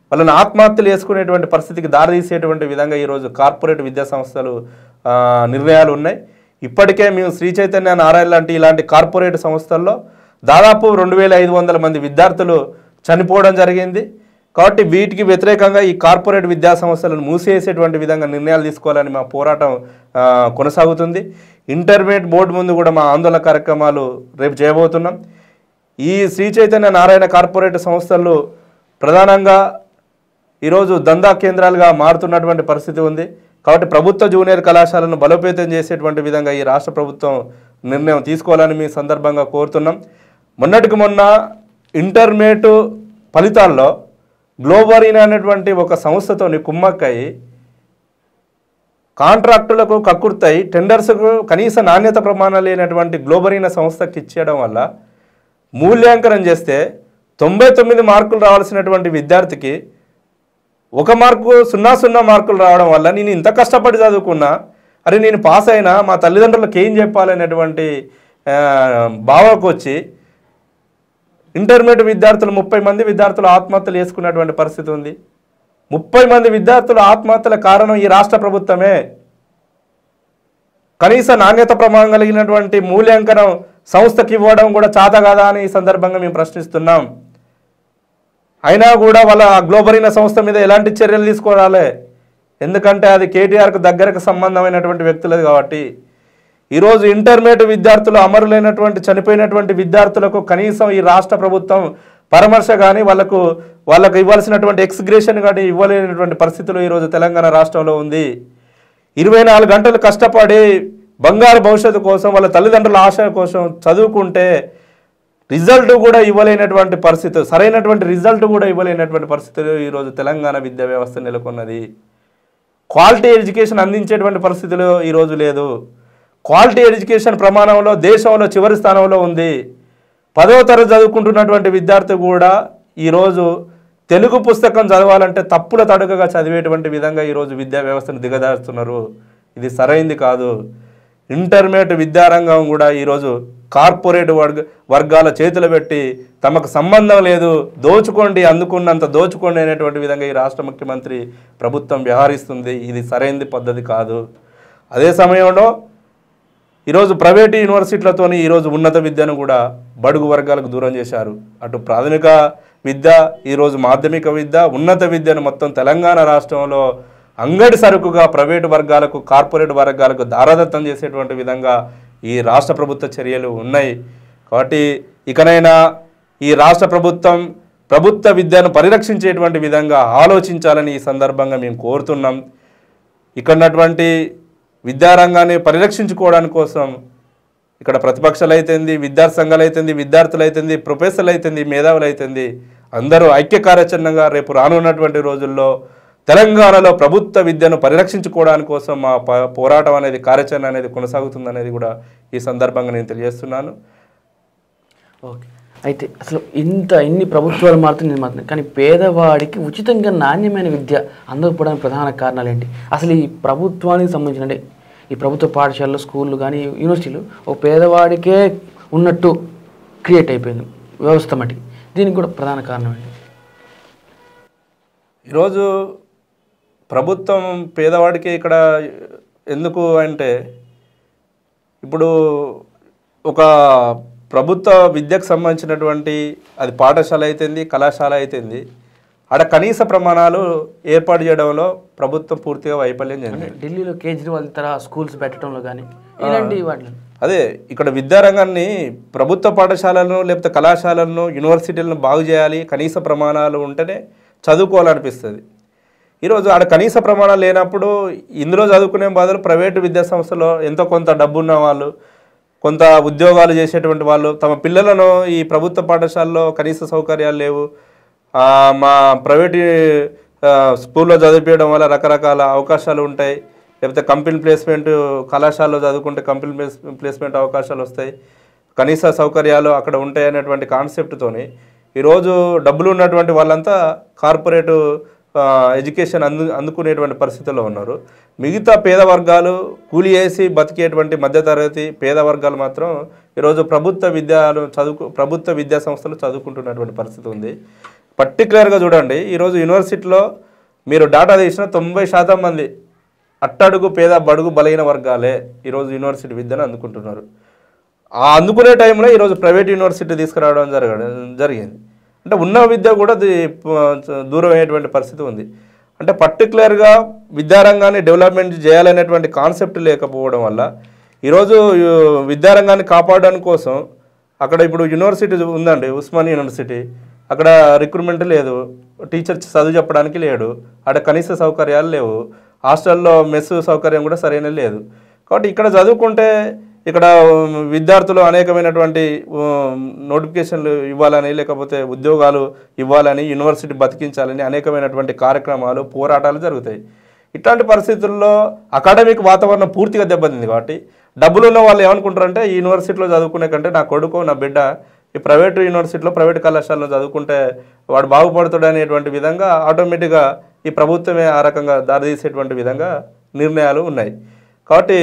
వాళ్ళని ఆత్మహత్యలు చేసుకునేటువంటి పరిస్థితికి దారితీసేటువంటి విధంగా ఈరోజు కార్పొరేట్ విద్యా సంస్థలు ఆ, నిర్ణయాలు ఉన్నాయి ఇప్పటికే మేము శ్రీ చైతన్య నారాయణ లాంటి ఇలాంటి కార్పొరేట్ సంస్థల్లో దాదాపు రెండు వేల ఐదు వందల మంది విద్యార్థులు చనిపోవడం జరిగింది కాబట్టి వీటికి వ్యతిరేకంగా ఈ కార్పొరేట్ విద్యా సంస్థలను మూసేసేటువంటి విధంగా నిర్ణయాలు తీసుకోవాలని మా పోరాటం ఆ, కొనసాగుతుంది ఇంటర్మీడియట్ బోర్డు ముందు కూడా మా ఆందోళన కార్యక్రమాలు రేపు చేయబోతున్నాం ఈ శ్రీ చైతన్య నారాయణ కార్పొరేట్ సంస్థలు ప్రధానంగా ఈరోజు దందా కేంద్రాలుగా మారుతున్నటువంటి పరిస్థితి ఉంది కాబట్టి ప్రభుత్వ జూనియర్ కళాశాలను బలోపేతం చేసేటువంటి విధంగా ఈ రాష్ట్ర ప్రభుత్వం నిర్ణయం తీసుకోవాలని మీ సందర్భంగా కోరుతున్నాం మొన్నటికి మొన్న ఇంటర్మీడియట్ ఫలితాల్లో గ్లోబరీన్ అనేటువంటి ఒక సంస్థతోని కుమ్మక్కై కాంట్రాక్టులకు కక్కుర్తాయి టెండర్స్కు కనీస నాణ్యత ప్రమాణాలు లేనటువంటి గ్లోబరీన సంస్థకి ఇచ్చేయడం వల్ల మూల్యాంకనం చేస్తే తొంభై తొమ్మిది మార్కులు రావాల్సినటువంటి విద్యార్థికి ఒక మార్కు సున్నా సున్నా మార్కులు రావడం వల్ల నేను ఇంత కష్టపడి చదువుకున్నా అరే నేను పాస్ అయినా మా తల్లిదండ్రులకు ఏం చెప్పాలనేటువంటి ఆ, భావనకు వచ్చి ఇంటర్మీడియట్ విద్యార్థులు ముప్పై మంది విద్యార్థులు ఆత్మహత్యలు చేసుకున్నటువంటి పరిస్థితి ఉంది ముప్పై మంది విద్యార్థుల ఆత్మహత్యల కారణం ఈ రాష్ట్ర ప్రభుత్వమే కనీస నాణ్యత ప్రమాణం కలిగినటువంటి మూల్యాంకనం సంస్థకి ఇవ్వడం కూడా చాత కదా అని ఈ సందర్భంగా మేము ప్రశ్నిస్తున్నాం అయినా కూడా వాళ్ళ ఆ గ్లోబరీన సంస్థ మీద ఎలాంటి చర్యలు తీసుకోవాలి ఎందుకంటే అది కేటీఆర్కు దగ్గరకు సంబంధమైనటువంటి వ్యక్తులది కాబట్టి ఈరోజు ఇంటర్మీడియట్ విద్యార్థులు అమరులైనటువంటి చనిపోయినటువంటి విద్యార్థులకు కనీసం ఈ రాష్ట్ర ప్రభుత్వం పరామర్శ కానీ వాళ్ళకు వాళ్ళకు ఇవ్వాల్సినటువంటి ఎక్స్గ్రేషన్ కానీ ఇవ్వలేనటువంటి పరిస్థితులు ఈరోజు తెలంగాణ రాష్ట్రంలో ఉంది ఇరవై నాలుగు గంటలు కష్టపడి బంగారు భవిష్యత్తు కోసం వాళ్ళ తల్లిదండ్రుల ఆశ కోసం చదువుకుంటే రిజల్ట్ కూడా ఇవ్వలేనటువంటి పరిస్థితి సరైనటువంటి రిజల్ట్ కూడా ఇవ్వలేనటువంటి పరిస్థితులు ఈరోజు తెలంగాణ విద్యా వ్యవస్థ నెలకొన్నది క్వాలిటీ ఎడ్యుకేషన్ అందించేటువంటి పరిస్థితులు ఈరోజు లేదు క్వాలిటీ ఎడ్యుకేషన్ ప్రమాణంలో దేశంలో చివరి స్థానంలో ఉంది పదవ తరగతి చదువుకుంటున్నటువంటి విద్యార్థి కూడా ఈరోజు తెలుగు పుస్తకం చదవాలంటే తప్పుల తడుకగా చదివేటువంటి విధంగా ఈరోజు విద్యా వ్యవస్థను దిగదారుస్తున్నారు ఇది సరైంది కాదు ఇంటర్మీడియట్ విద్యారంగం కూడా ఈరోజు కార్పొరేట్ వర్గ వర్గాల చేతులు పెట్టి తమకు సంబంధం లేదు దోచుకోండి అందుకున్నంత దోచుకోండి అనేటువంటి విధంగా ఈ రాష్ట్ర ముఖ్యమంత్రి ప్రభుత్వం వ్యవహరిస్తుంది ఇది సరైనది పద్ధతి కాదు అదే సమయంలో ఈరోజు ప్రైవేట్ యూనివర్సిటీలతోని ఈరోజు ఉన్నత విద్యను కూడా బడుగు వర్గాలకు దూరం చేశారు అటు ప్రాథమిక విద్య ఈరోజు మాధ్యమిక విద్య ఉన్నత విద్యను మొత్తం తెలంగాణ రాష్ట్రంలో అంగడి సరుకుగా ప్రైవేటు వర్గాలకు కార్పొరేట్ వర్గాలకు దారాదత్తం చేసేటువంటి విధంగా ఈ రాష్ట్ర ప్రభుత్వ చర్యలు ఉన్నాయి కాబట్టి ఇకనైనా ఈ రాష్ట్ర ప్రభుత్వం ప్రభుత్వ విద్యను పరిరక్షించేటువంటి విధంగా ఆలోచించాలని ఈ సందర్భంగా మేము కోరుతున్నాం ఇక్కడ ఉన్నటువంటి విద్యారంగాన్ని పరిరక్షించుకోవడానికి కోసం ఇక్కడ ప్రతిపక్షాలు అయితేంది విద్యార్థి సంఘాలు అయితేంది విద్యార్థులు అయితేంది ప్రొఫెసర్లు అయితేంది మేధావులు అయితేంది అందరూ ఐక్య కార్యాచరణగా రేపు రానున్నటువంటి రోజుల్లో తెలంగాణలో ప్రభుత్వ విద్యను పరిరక్షించుకోవడానికి కోసం మా ప- పోరాటం అనేది కార్యాచరణ అనేది కొనసాగుతుందనేది కూడా ఈ సందర్భంగా నేను తెలియజేస్తున్నాను ఓకే అయితే అసలు ఇంత ఇన్ని ప్రభుత్వాలు మారుతున్నాయి మాత్రం కానీ పేదవాడికి ఉచితంగా నాణ్యమైన విద్య అందకపోవడానికి ప్రధాన కారణాలు ఏంటి అసలు ఈ ప్రభుత్వానికి సంబంధించిన అంటే ఈ ప్రభుత్వ పాఠశాలలు స్కూళ్ళు కానీ యూనివర్సిటీలు ఒక పేదవాడికే ఉన్నట్టు క్రియేట్ అయిపోయింది వ్యవస్థ మటుకి దీనికి కూడా ప్రధాన కారణం ఏంటి ఈరోజు ప్రభుత్వం పేదవాడికి ఇక్కడ ఎందుకు అంటే ఇప్పుడు ఒక ప్రభుత్వ విద్యకు సంబంధించినటువంటి అది పాఠశాల అయితేంది కళాశాల అయితేంది ఆడ కనీస ప్రమాణాలు ఏర్పాటు చేయడంలో ప్రభుత్వం పూర్తిగా వైఫల్యం చెందింది ఢిల్లీలో కేజ్రీవాల్ తర స్కూల్స్ పెట్టడంలో కానీ ఇలాంటి వాటిలో అదే ఇక్కడ విద్యారంగాన్ని ప్రభుత్వ పాఠశాలలను లేకపోతే కళాశాలలను యూనివర్సిటీలను బాగు చేయాలి కనీస ప్రమాణాలు ఉంటేనే చదువుకోవాలనిపిస్తుంది ఈరోజు ఆడ కనీస ప్రమాణాలు లేనప్పుడు ఇందులో చదువుకునే బదులు ప్రైవేటు విద్యా సంస్థలో ఎంతో కొంత డబ్బు ఉన్న వాళ్ళు కొంత ఉద్యోగాలు చేసేటువంటి వాళ్ళు తమ పిల్లలను ఈ ప్రభుత్వ పాఠశాలలో కనీస సౌకర్యాలు లేవు ఆ, మా ప్రైవేట్ ఆ, స్కూల్లో చదివించడం వల్ల రకరకాల అవకాశాలు ఉంటాయి లేకపోతే కంపెనీ ప్లేస్మెంట్ కళాశాలలో చదువుకుంటే కంపెనీ ప్లేస్ ప్లేస్మెంట్ అవకాశాలు వస్తాయి కనీస సౌకర్యాలు అక్కడ ఉంటాయి అనేటువంటి కాన్సెప్ట్తోని ఈరోజు డబ్బులు ఉన్నటువంటి వాళ్ళంతా కార్పొరేట్ ఆ, ఎడ్యుకేషన్ అందు అందుకునేటువంటి పరిస్థితుల్లో ఉన్నారు మిగతా పేద వర్గాలు కూలి వేసి బతికేటువంటి మధ్యతరగతి పేద వర్గాలు మాత్రం ఈరోజు ప్రభుత్వ విద్యలు చదువుకు ప్రభుత్వ విద్యా సంస్థలు చదువుకుంటున్నటువంటి పరిస్థితి ఉంది పర్టికులర్గా చూడండి ఈరోజు యూనివర్సిటీలో మీరు డాటా తీసిన తొంభై శాతం మంది అట్టడుగు పేద బడుగు బలైన వర్గాలే ఈరోజు యూనివర్సిటీ విద్యను అందుకుంటున్నారు ఆ అందుకునే టైంలో ఈరోజు ప్రైవేట్ యూనివర్సిటీ తీసుకురావడం జరగ జరిగింది అంటే ఉన్న విద్య కూడా ది- ప- దూరం అయ్యేటువంటి పరిస్థితి ఉంది అంటే పర్టికులర్గా విద్యారంగాన్ని డెవలప్మెంట్ చేయాలనేటువంటి కాన్సెప్ట్ లేకపోవడం వల్ల ఈరోజు యు- విద్యారంగాన్ని కాపాడడానికి కోసం అక్కడ ఇప్పుడు యూనివర్సిటీ ఉందండి ఉస్మాన్ యూనివర్సిటీ అక్కడ రిక్రూట్మెంట్ లేదు టీచర్ చదువు చెప్పడానికి లేడు అక్కడ కనీస సౌకర్యాలు లేవు హాస్టల్లో మెస్ సౌకర్యం కూడా సరైన లేదు కాబట్టి ఇక్కడ చదువుకుంటే ఇక్కడ ఉమ్, విద్యార్థులు అనేకమైనటువంటి ఉమ్, నోటిఫికేషన్లు ఇవ్వాలని లేకపోతే ఉద్యోగాలు ఇవ్వాలని యూనివర్సిటీ బతికించాలని అనేకమైనటువంటి కార్యక్రమాలు పోరాటాలు జరుగుతాయి ఇట్లాంటి పరిస్థితుల్లో అకాడమిక్ వాతావరణం పూర్తిగా దెబ్బతింది కాబట్టి డబ్బులు ఉన్న వాళ్ళు ఏమనుకుంటారంటే ఈ యూనివర్సిటీలో చదువుకునే కంటే నా కొడుకు నా బిడ్డ ఈ ప్రైవేట్ యూనివర్సిటీలో ప్రైవేట్ కళాశాలలో చదువుకుంటే వాడు బాగుపడుతాడు అనేటువంటి విధంగా ఆటోమేటిక్గా ఈ ప్రభుత్వమే ఆ రకంగా దారితీసేటువంటి విధంగా నిర్ణయాలు ఉన్నాయి కాబట్టి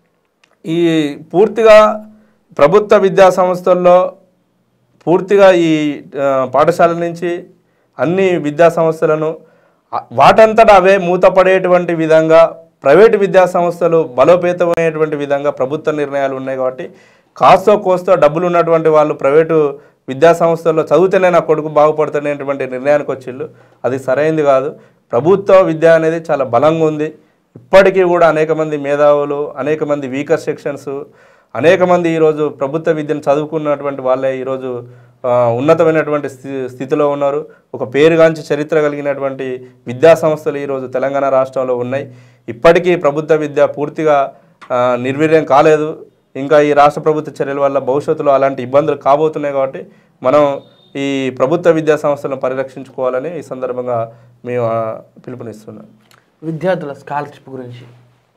ఈ పూర్తిగా ప్రభుత్వ విద్యా సంస్థల్లో పూర్తిగా ఈ ఆ, పాఠశాల నుంచి అన్ని విద్యా సంస్థలను ఆ, వాటంతటా అవే మూతపడేటువంటి విధంగా ప్రైవేటు విద్యా సంస్థలు బలోపేతమయ్యేటువంటి విధంగా ప్రభుత్వ నిర్ణయాలు ఉన్నాయి కాబట్టి కాస్తో కోస్తో డబ్బులు ఉన్నటువంటి వాళ్ళు ప్రైవేటు విద్యా సంస్థల్లో చదివితేనే నా కొడుకు బాగుపడుతున్నటువంటి నిర్ణయానికి వచ్చిళ్ళు అది సరైంది కాదు ప్రభుత్వ విద్య అనేది చాలా బలంగా ఉంది ఇప్పటికీ కూడా అనేక మంది మేధావులు అనేక మంది వీకర్ సెక్షన్స్ అనేక మంది ఈరోజు ప్రభుత్వ విద్యను చదువుకున్నటువంటి వాళ్ళే ఈరోజు ఆ, ఉన్నతమైనటువంటి స్థి- స్థితిలో ఉన్నారు ఒక పేరుగాంచి చరిత్ర కలిగినటువంటి విద్యా సంస్థలు ఈరోజు తెలంగాణ రాష్ట్రంలో ఉన్నాయి ఇప్పటికీ ప్రభుత్వ విద్య పూర్తిగా ఆ, నిర్వీర్యం కాలేదు ఇంకా ఈ రాష్ట్ర ప్రభుత్వ చర్యల వల్ల భవిష్యత్తులో అలాంటి ఇబ్బందులు కాబోతున్నాయి కాబట్టి మనం ఈ ప్రభుత్వ విద్యా సంస్థలను పరిరక్షించుకోవాలని ఈ సందర్భంగా మేము ఆ, పిలుపునిస్తున్నాం విద్యార్థుల స్కాలర్షిప్ గురించి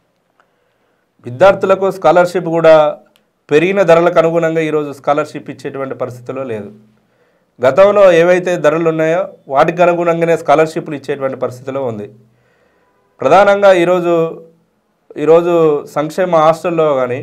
విద్యార్థులకు స్కాలర్షిప్ కూడా పెరిగిన ధరలకు అనుగుణంగా ఈరోజు స్కాలర్షిప్ ఇచ్చేటువంటి పరిస్థితిలో లేదు గతంలో ఏవైతే ధరలు ఉన్నాయో వాటికి అనుగుణంగానే స్కాలర్షిప్లు ఇచ్చేటువంటి పరిస్థితిలో ఉంది ప్రధానంగా ఈరోజు ఈరోజు సంక్షేమ హాస్టల్లో కానీ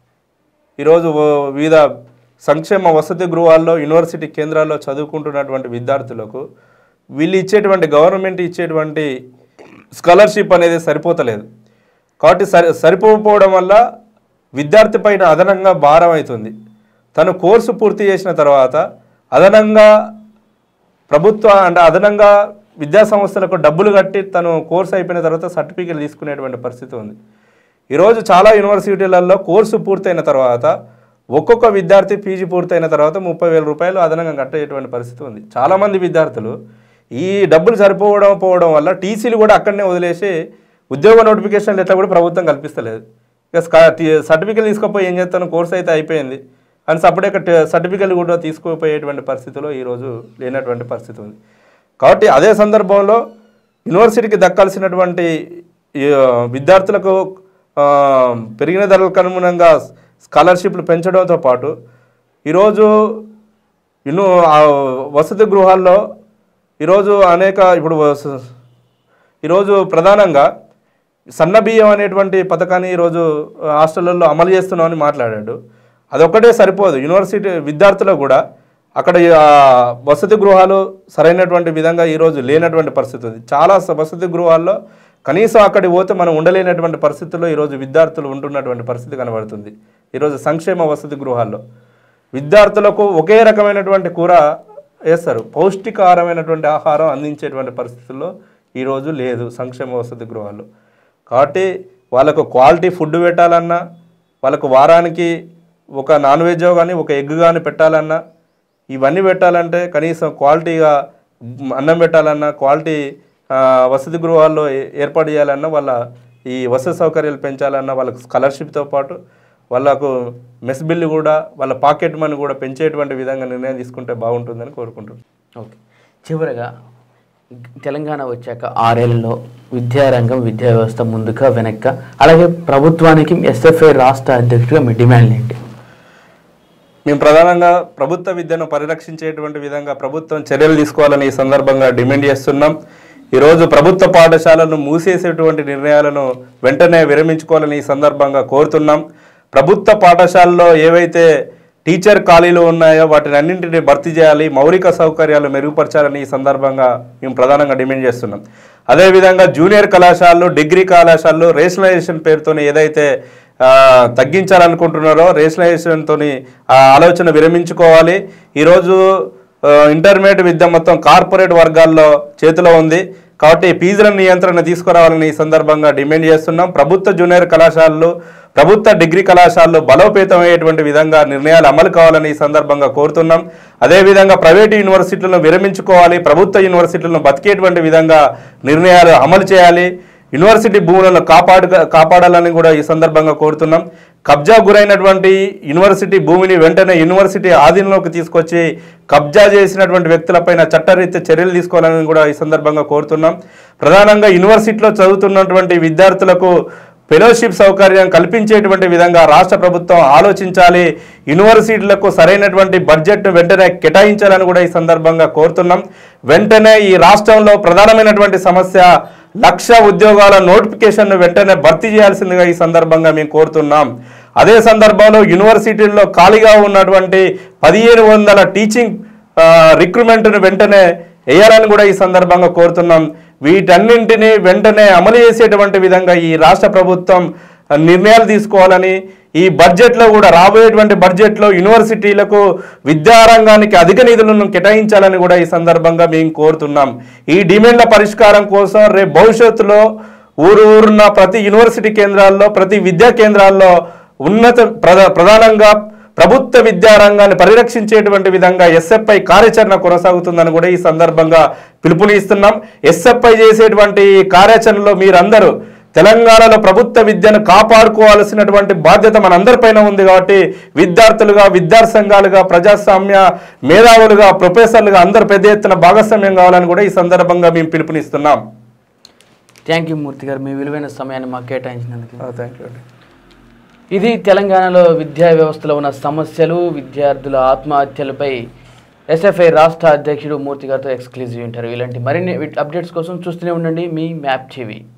ఈరోజు ఓ- వివిధ సంక్షేమ వసతి గృహాల్లో యూనివర్సిటీ కేంద్రాల్లో చదువుకుంటున్నటువంటి విద్యార్థులకు వీళ్ళు ఇచ్చేటువంటి గవర్నమెంట్ ఇచ్చేటువంటి స్కాలర్షిప్ అనేది సరిపోతలేదు కాబట్టి సరి సరిపోకపోవడం వల్ల విద్యార్థి పైన అదనంగా భారం అవుతుంది తను కోర్సు పూర్తి చేసిన తర్వాత అదనంగా ప్రభుత్వ అంటే అదనంగా విద్యా సంస్థలకు డబ్బులు కట్టి తను కోర్సు అయిపోయిన తర్వాత సర్టిఫికేట్ తీసుకునేటువంటి పరిస్థితి ఉంది ఈరోజు చాలా యూనివర్సిటీలలో కోర్సు పూర్తయిన తర్వాత ఒక్కొక్క విద్యార్థి పీజీ పూర్తయిన తర్వాత ముప్పై వేల రూపాయలు అదనంగా కట్టేటువంటి పరిస్థితి ఉంది చాలామంది విద్యార్థులు ఈ డబ్బులు సరిపోవడం పోవడం వల్ల టీసీలు కూడా అక్కడనే వదిలేసి ఉద్యోగ నోటిఫికేషన్లు ఎట్లా కూడా ప్రభుత్వం కల్పిస్తలేదు ఇక స్కా- టీ- సర్టిఫికేట్ తీసుకుపోయి ఏం చేస్తాను కోర్స్ అయితే అయిపోయింది అని సపరేట్ సర్టిఫికేట్ కూడా తీసుకుపోయేటువంటి పరిస్థితిలో ఈరోజు లేనటువంటి పరిస్థితి ఉంది కాబట్టి అదే సందర్భంలో యూనివర్సిటీకి దక్కాల్సినటువంటి ఈ, ఆ, విద్యార్థులకు ఆ, పెరిగిన ధరలకు అనుగుణంగా స్కాలర్షిప్లు పెంచడంతో పాటు ఈరోజు ఇನ್ನು ఆ వసతి గృహాల్లో ఈరోజు అనేక ఇప్పుడు వస- ఈరోజు ప్రధానంగా సన్న బియ్యం అనేటువంటి పథకాన్ని ఈరోజు హాస్టళ్లలో అమలు చేస్తున్నామని మాట్లాడాడు అదొక్కటే సరిపోదు యూనివర్సిటీ విద్యార్థులకు కూడా అక్కడ ఆ, వసతి గృహాలు సరైనటువంటి విధంగా ఈరోజు లేనటువంటి పరిస్థితి ఉంది చాలా స- వసతి గృహాల్లో కనీసం అక్కడికి పోతే మనం ఉండలేనటువంటి పరిస్థితుల్లో ఈరోజు విద్యార్థులు ఉంటున్నటువంటి పరిస్థితి కనబడుతుంది ఈరోజు సంక్షేమ వసతి గృహాల్లో విద్యార్థులకు ఒకే రకమైనటువంటి కూర వేస్తారు పౌష్టికారమైనటువంటి ఆహారం అందించేటువంటి పరిస్థితుల్లో ఈరోజు లేదు సంక్షేమ వసతి గృహాల్లో కాబట్టి వాళ్ళకు క్వాలిటీ ఫుడ్ పెట్టాలన్నా వాళ్ళకు వారానికి ఒక నాన్ వెజ్ కానీ ఒక ఎగ్ కానీ పెట్టాలన్నా ఇవన్నీ పెట్టాలంటే కనీసం క్వాలిటీగా మ్, అన్నం పెట్టాలన్నా క్వాలిటీ ఆ, వసతి గృహాల్లో ఏ- ఏర్పాటు చేయాలన్నా వాళ్ళ ఈ వసతి సౌకర్యాలు పెంచాలన్నా వాళ్ళకు స్కాలర్షిప్తో పాటు వాళ్ళకు మెస్ బిల్లు కూడా వాళ్ళ పాకెట్ మనీ కూడా పెంచేటువంటి విధంగా నిర్ణయం తీసుకుంటే బాగుంటుందని కోరుకుంటున్నాను ఓకే చివరగా తెలంగాణ వచ్చాక ఆరేళ్లలో విద్యారంగం విద్యా వ్యవస్థ ముందుగా వెనక్క అలాగే ప్రభుత్వానికి ఎస్ఎఫ్ఐ రాష్ట్ర అధ్యక్షుడిగా మీ డిమాండ్ ఏంటి మేము ప్రధానంగా ప్రభుత్వ విద్యను పరిరక్షించేటువంటి విధంగా ప్రభుత్వం చర్యలు తీసుకోవాలని ఈ సందర్భంగా డిమాండ్ చేస్తున్నాం ఈరోజు ప్రభుత్వ పాఠశాలను మూసేసేటువంటి నిర్ణయాలను వెంటనే విరమించుకోవాలని ఈ సందర్భంగా కోరుతున్నాం ప్రభుత్వ పాఠశాలలో ఏవైతే టీచర్ ఖాళీలు ఉన్నాయో వాటిని అన్నింటినీ భర్తీ చేయాలి మౌలిక సౌకర్యాలు మెరుగుపరచాలని ఈ సందర్భంగా మేము ప్రధానంగా డిమాండ్ చేస్తున్నాం అదేవిధంగా జూనియర్ కళాశాలలు డిగ్రీ కళాశాలలు రేషనలైజేషన్ పేరుతోని ఏదైతే ఆ, తగ్గించాలనుకుంటున్నారో రేషనలైజేషన్తో ఆ ఆలోచన విరమించుకోవాలి ఈరోజు ఆ, ఇంటర్మీడియట్ విద్య మొత్తం కార్పొరేట్ వర్గాల్లో చేతిలో ఉంది కాబట్టి ఫీజుల నియంత్రణ తీసుకురావాలని ఈ సందర్భంగా డిమాండ్ చేస్తున్నాం ప్రభుత్వ జూనియర్ కళాశాలలు ప్రభుత్వ డిగ్రీ కళాశాలలు బలోపేతమయ్యేటువంటి విధంగా నిర్ణయాలు అమలు కావాలని ఈ సందర్భంగా కోరుతున్నాం అదేవిధంగా ప్రైవేటు యూనివర్సిటీలను విరమించుకోవాలి ప్రభుత్వ యూనివర్సిటీలను బతికేటువంటి విధంగా నిర్ణయాలు అమలు చేయాలి యూనివర్సిటీ భూములను కాపాడు కాపాడాలని కూడా ఈ సందర్భంగా కోరుతున్నాం కబ్జా గురైనటువంటి యూనివర్సిటీ భూమిని వెంటనే యూనివర్సిటీ ఆధీనంలోకి తీసుకొచ్చి కబ్జా చేసినటువంటి వ్యక్తులపైన చట్టరీత్యా చర్యలు తీసుకోవాలని కూడా ఈ సందర్భంగా కోరుతున్నాం ప్రధానంగా యూనివర్సిటీలో చదువుతున్నటువంటి విద్యార్థులకు ఫెలోషిప్ సౌకర్యం కల్పించేటువంటి విధంగా రాష్ట్ర ప్రభుత్వం ఆలోచించాలి యూనివర్సిటీలకు సరైనటువంటి బడ్జెట్ను వెంటనే కేటాయించాలని కూడా ఈ సందర్భంగా కోరుతున్నాం వెంటనే ఈ రాష్ట్రంలో ప్రధానమైనటువంటి సమస్య లక్ష ఉద్యోగాల నోటిఫికేషన్ను వెంటనే భర్తీ చేయాల్సిందిగా ఈ సందర్భంగా మేము కోరుతున్నాం అదే సందర్భంలో యూనివర్సిటీల్లో ఖాళీగా ఉన్నటువంటి పదిహేను వందల టీచింగ్ ఆ, రిక్రూట్మెంట్ను వెంటనే వేయాలని కూడా ఈ సందర్భంగా కోరుతున్నాం వీటన్నింటినీ వెంటనే అమలు చేసేటువంటి విధంగా ఈ రాష్ట్ర ప్రభుత్వం ఆ, నిర్ణయాలు తీసుకోవాలని ఈ బడ్జెట్లో కూడా రాబోయేటువంటి బడ్జెట్లో యూనివర్సిటీలకు విద్యారంగానికి అధిక నిధులను కేటాయించాలని కూడా ఈ సందర్భంగా మేము కోరుతున్నాం ఈ డిమాండ్ల పరిష్కారం కోసం రేపు భవిష్యత్తులో ఊరు ఊరున్న ప్రతి యూనివర్సిటీ కేంద్రాల్లో ప్రతి విద్యా కేంద్రాల్లో ఉన్నత ప్రధా ప్రధానంగా ప్రభుత్వ విద్యారంగాన్ని పరిరక్షించేటువంటి విధంగా ఎస్ఎఫ్ఐ కార్యాచరణ కొనసాగుతుందని కూడా ఈ సందర్భంగా పిలుపునిస్తున్నాం ఎస్ఎఫ్ఐ చేసేటువంటి ఈ కార్యాచరణలో మీరందరూ తెలంగాణలో ప్రభుత్వ విద్యను కాపాడుకోవాల్సినటువంటి బాధ్యత మనందరిపైన ఉంది కాబట్టి విద్యార్థులుగా విద్యార్థి సంఘాలుగా ప్రజాస్వామ్య మేధావులుగా ప్రొఫెసర్లుగా అందరు పెద్ద ఎత్తున భాగస్వామ్యం కావాలని కూడా ఈ సందర్భంగా మేము పిలుపునిస్తున్నాం థ్యాంక్ యూ మూర్తి గారు మీ విలువైన సమయాన్ని మాకు కేటాయించినందుకు థ్యాంక్ యూ ఇది తెలంగాణలో విద్యా వ్యవస్థలో ఉన్న సమస్యలు విద్యార్థుల ఆత్మహత్యలపై ఎస్ఎఫ్ఐ రాష్ట్ర అధ్యక్షుడు మూర్తి గారితో ఎక్స్క్లూజివ్ ఇంటర్వ్యూ ఇలాంటి మరిన్ని అప్డేట్స్ కోసం చూస్తూనే ఉండండి మీ మ్యాప్ టీవీ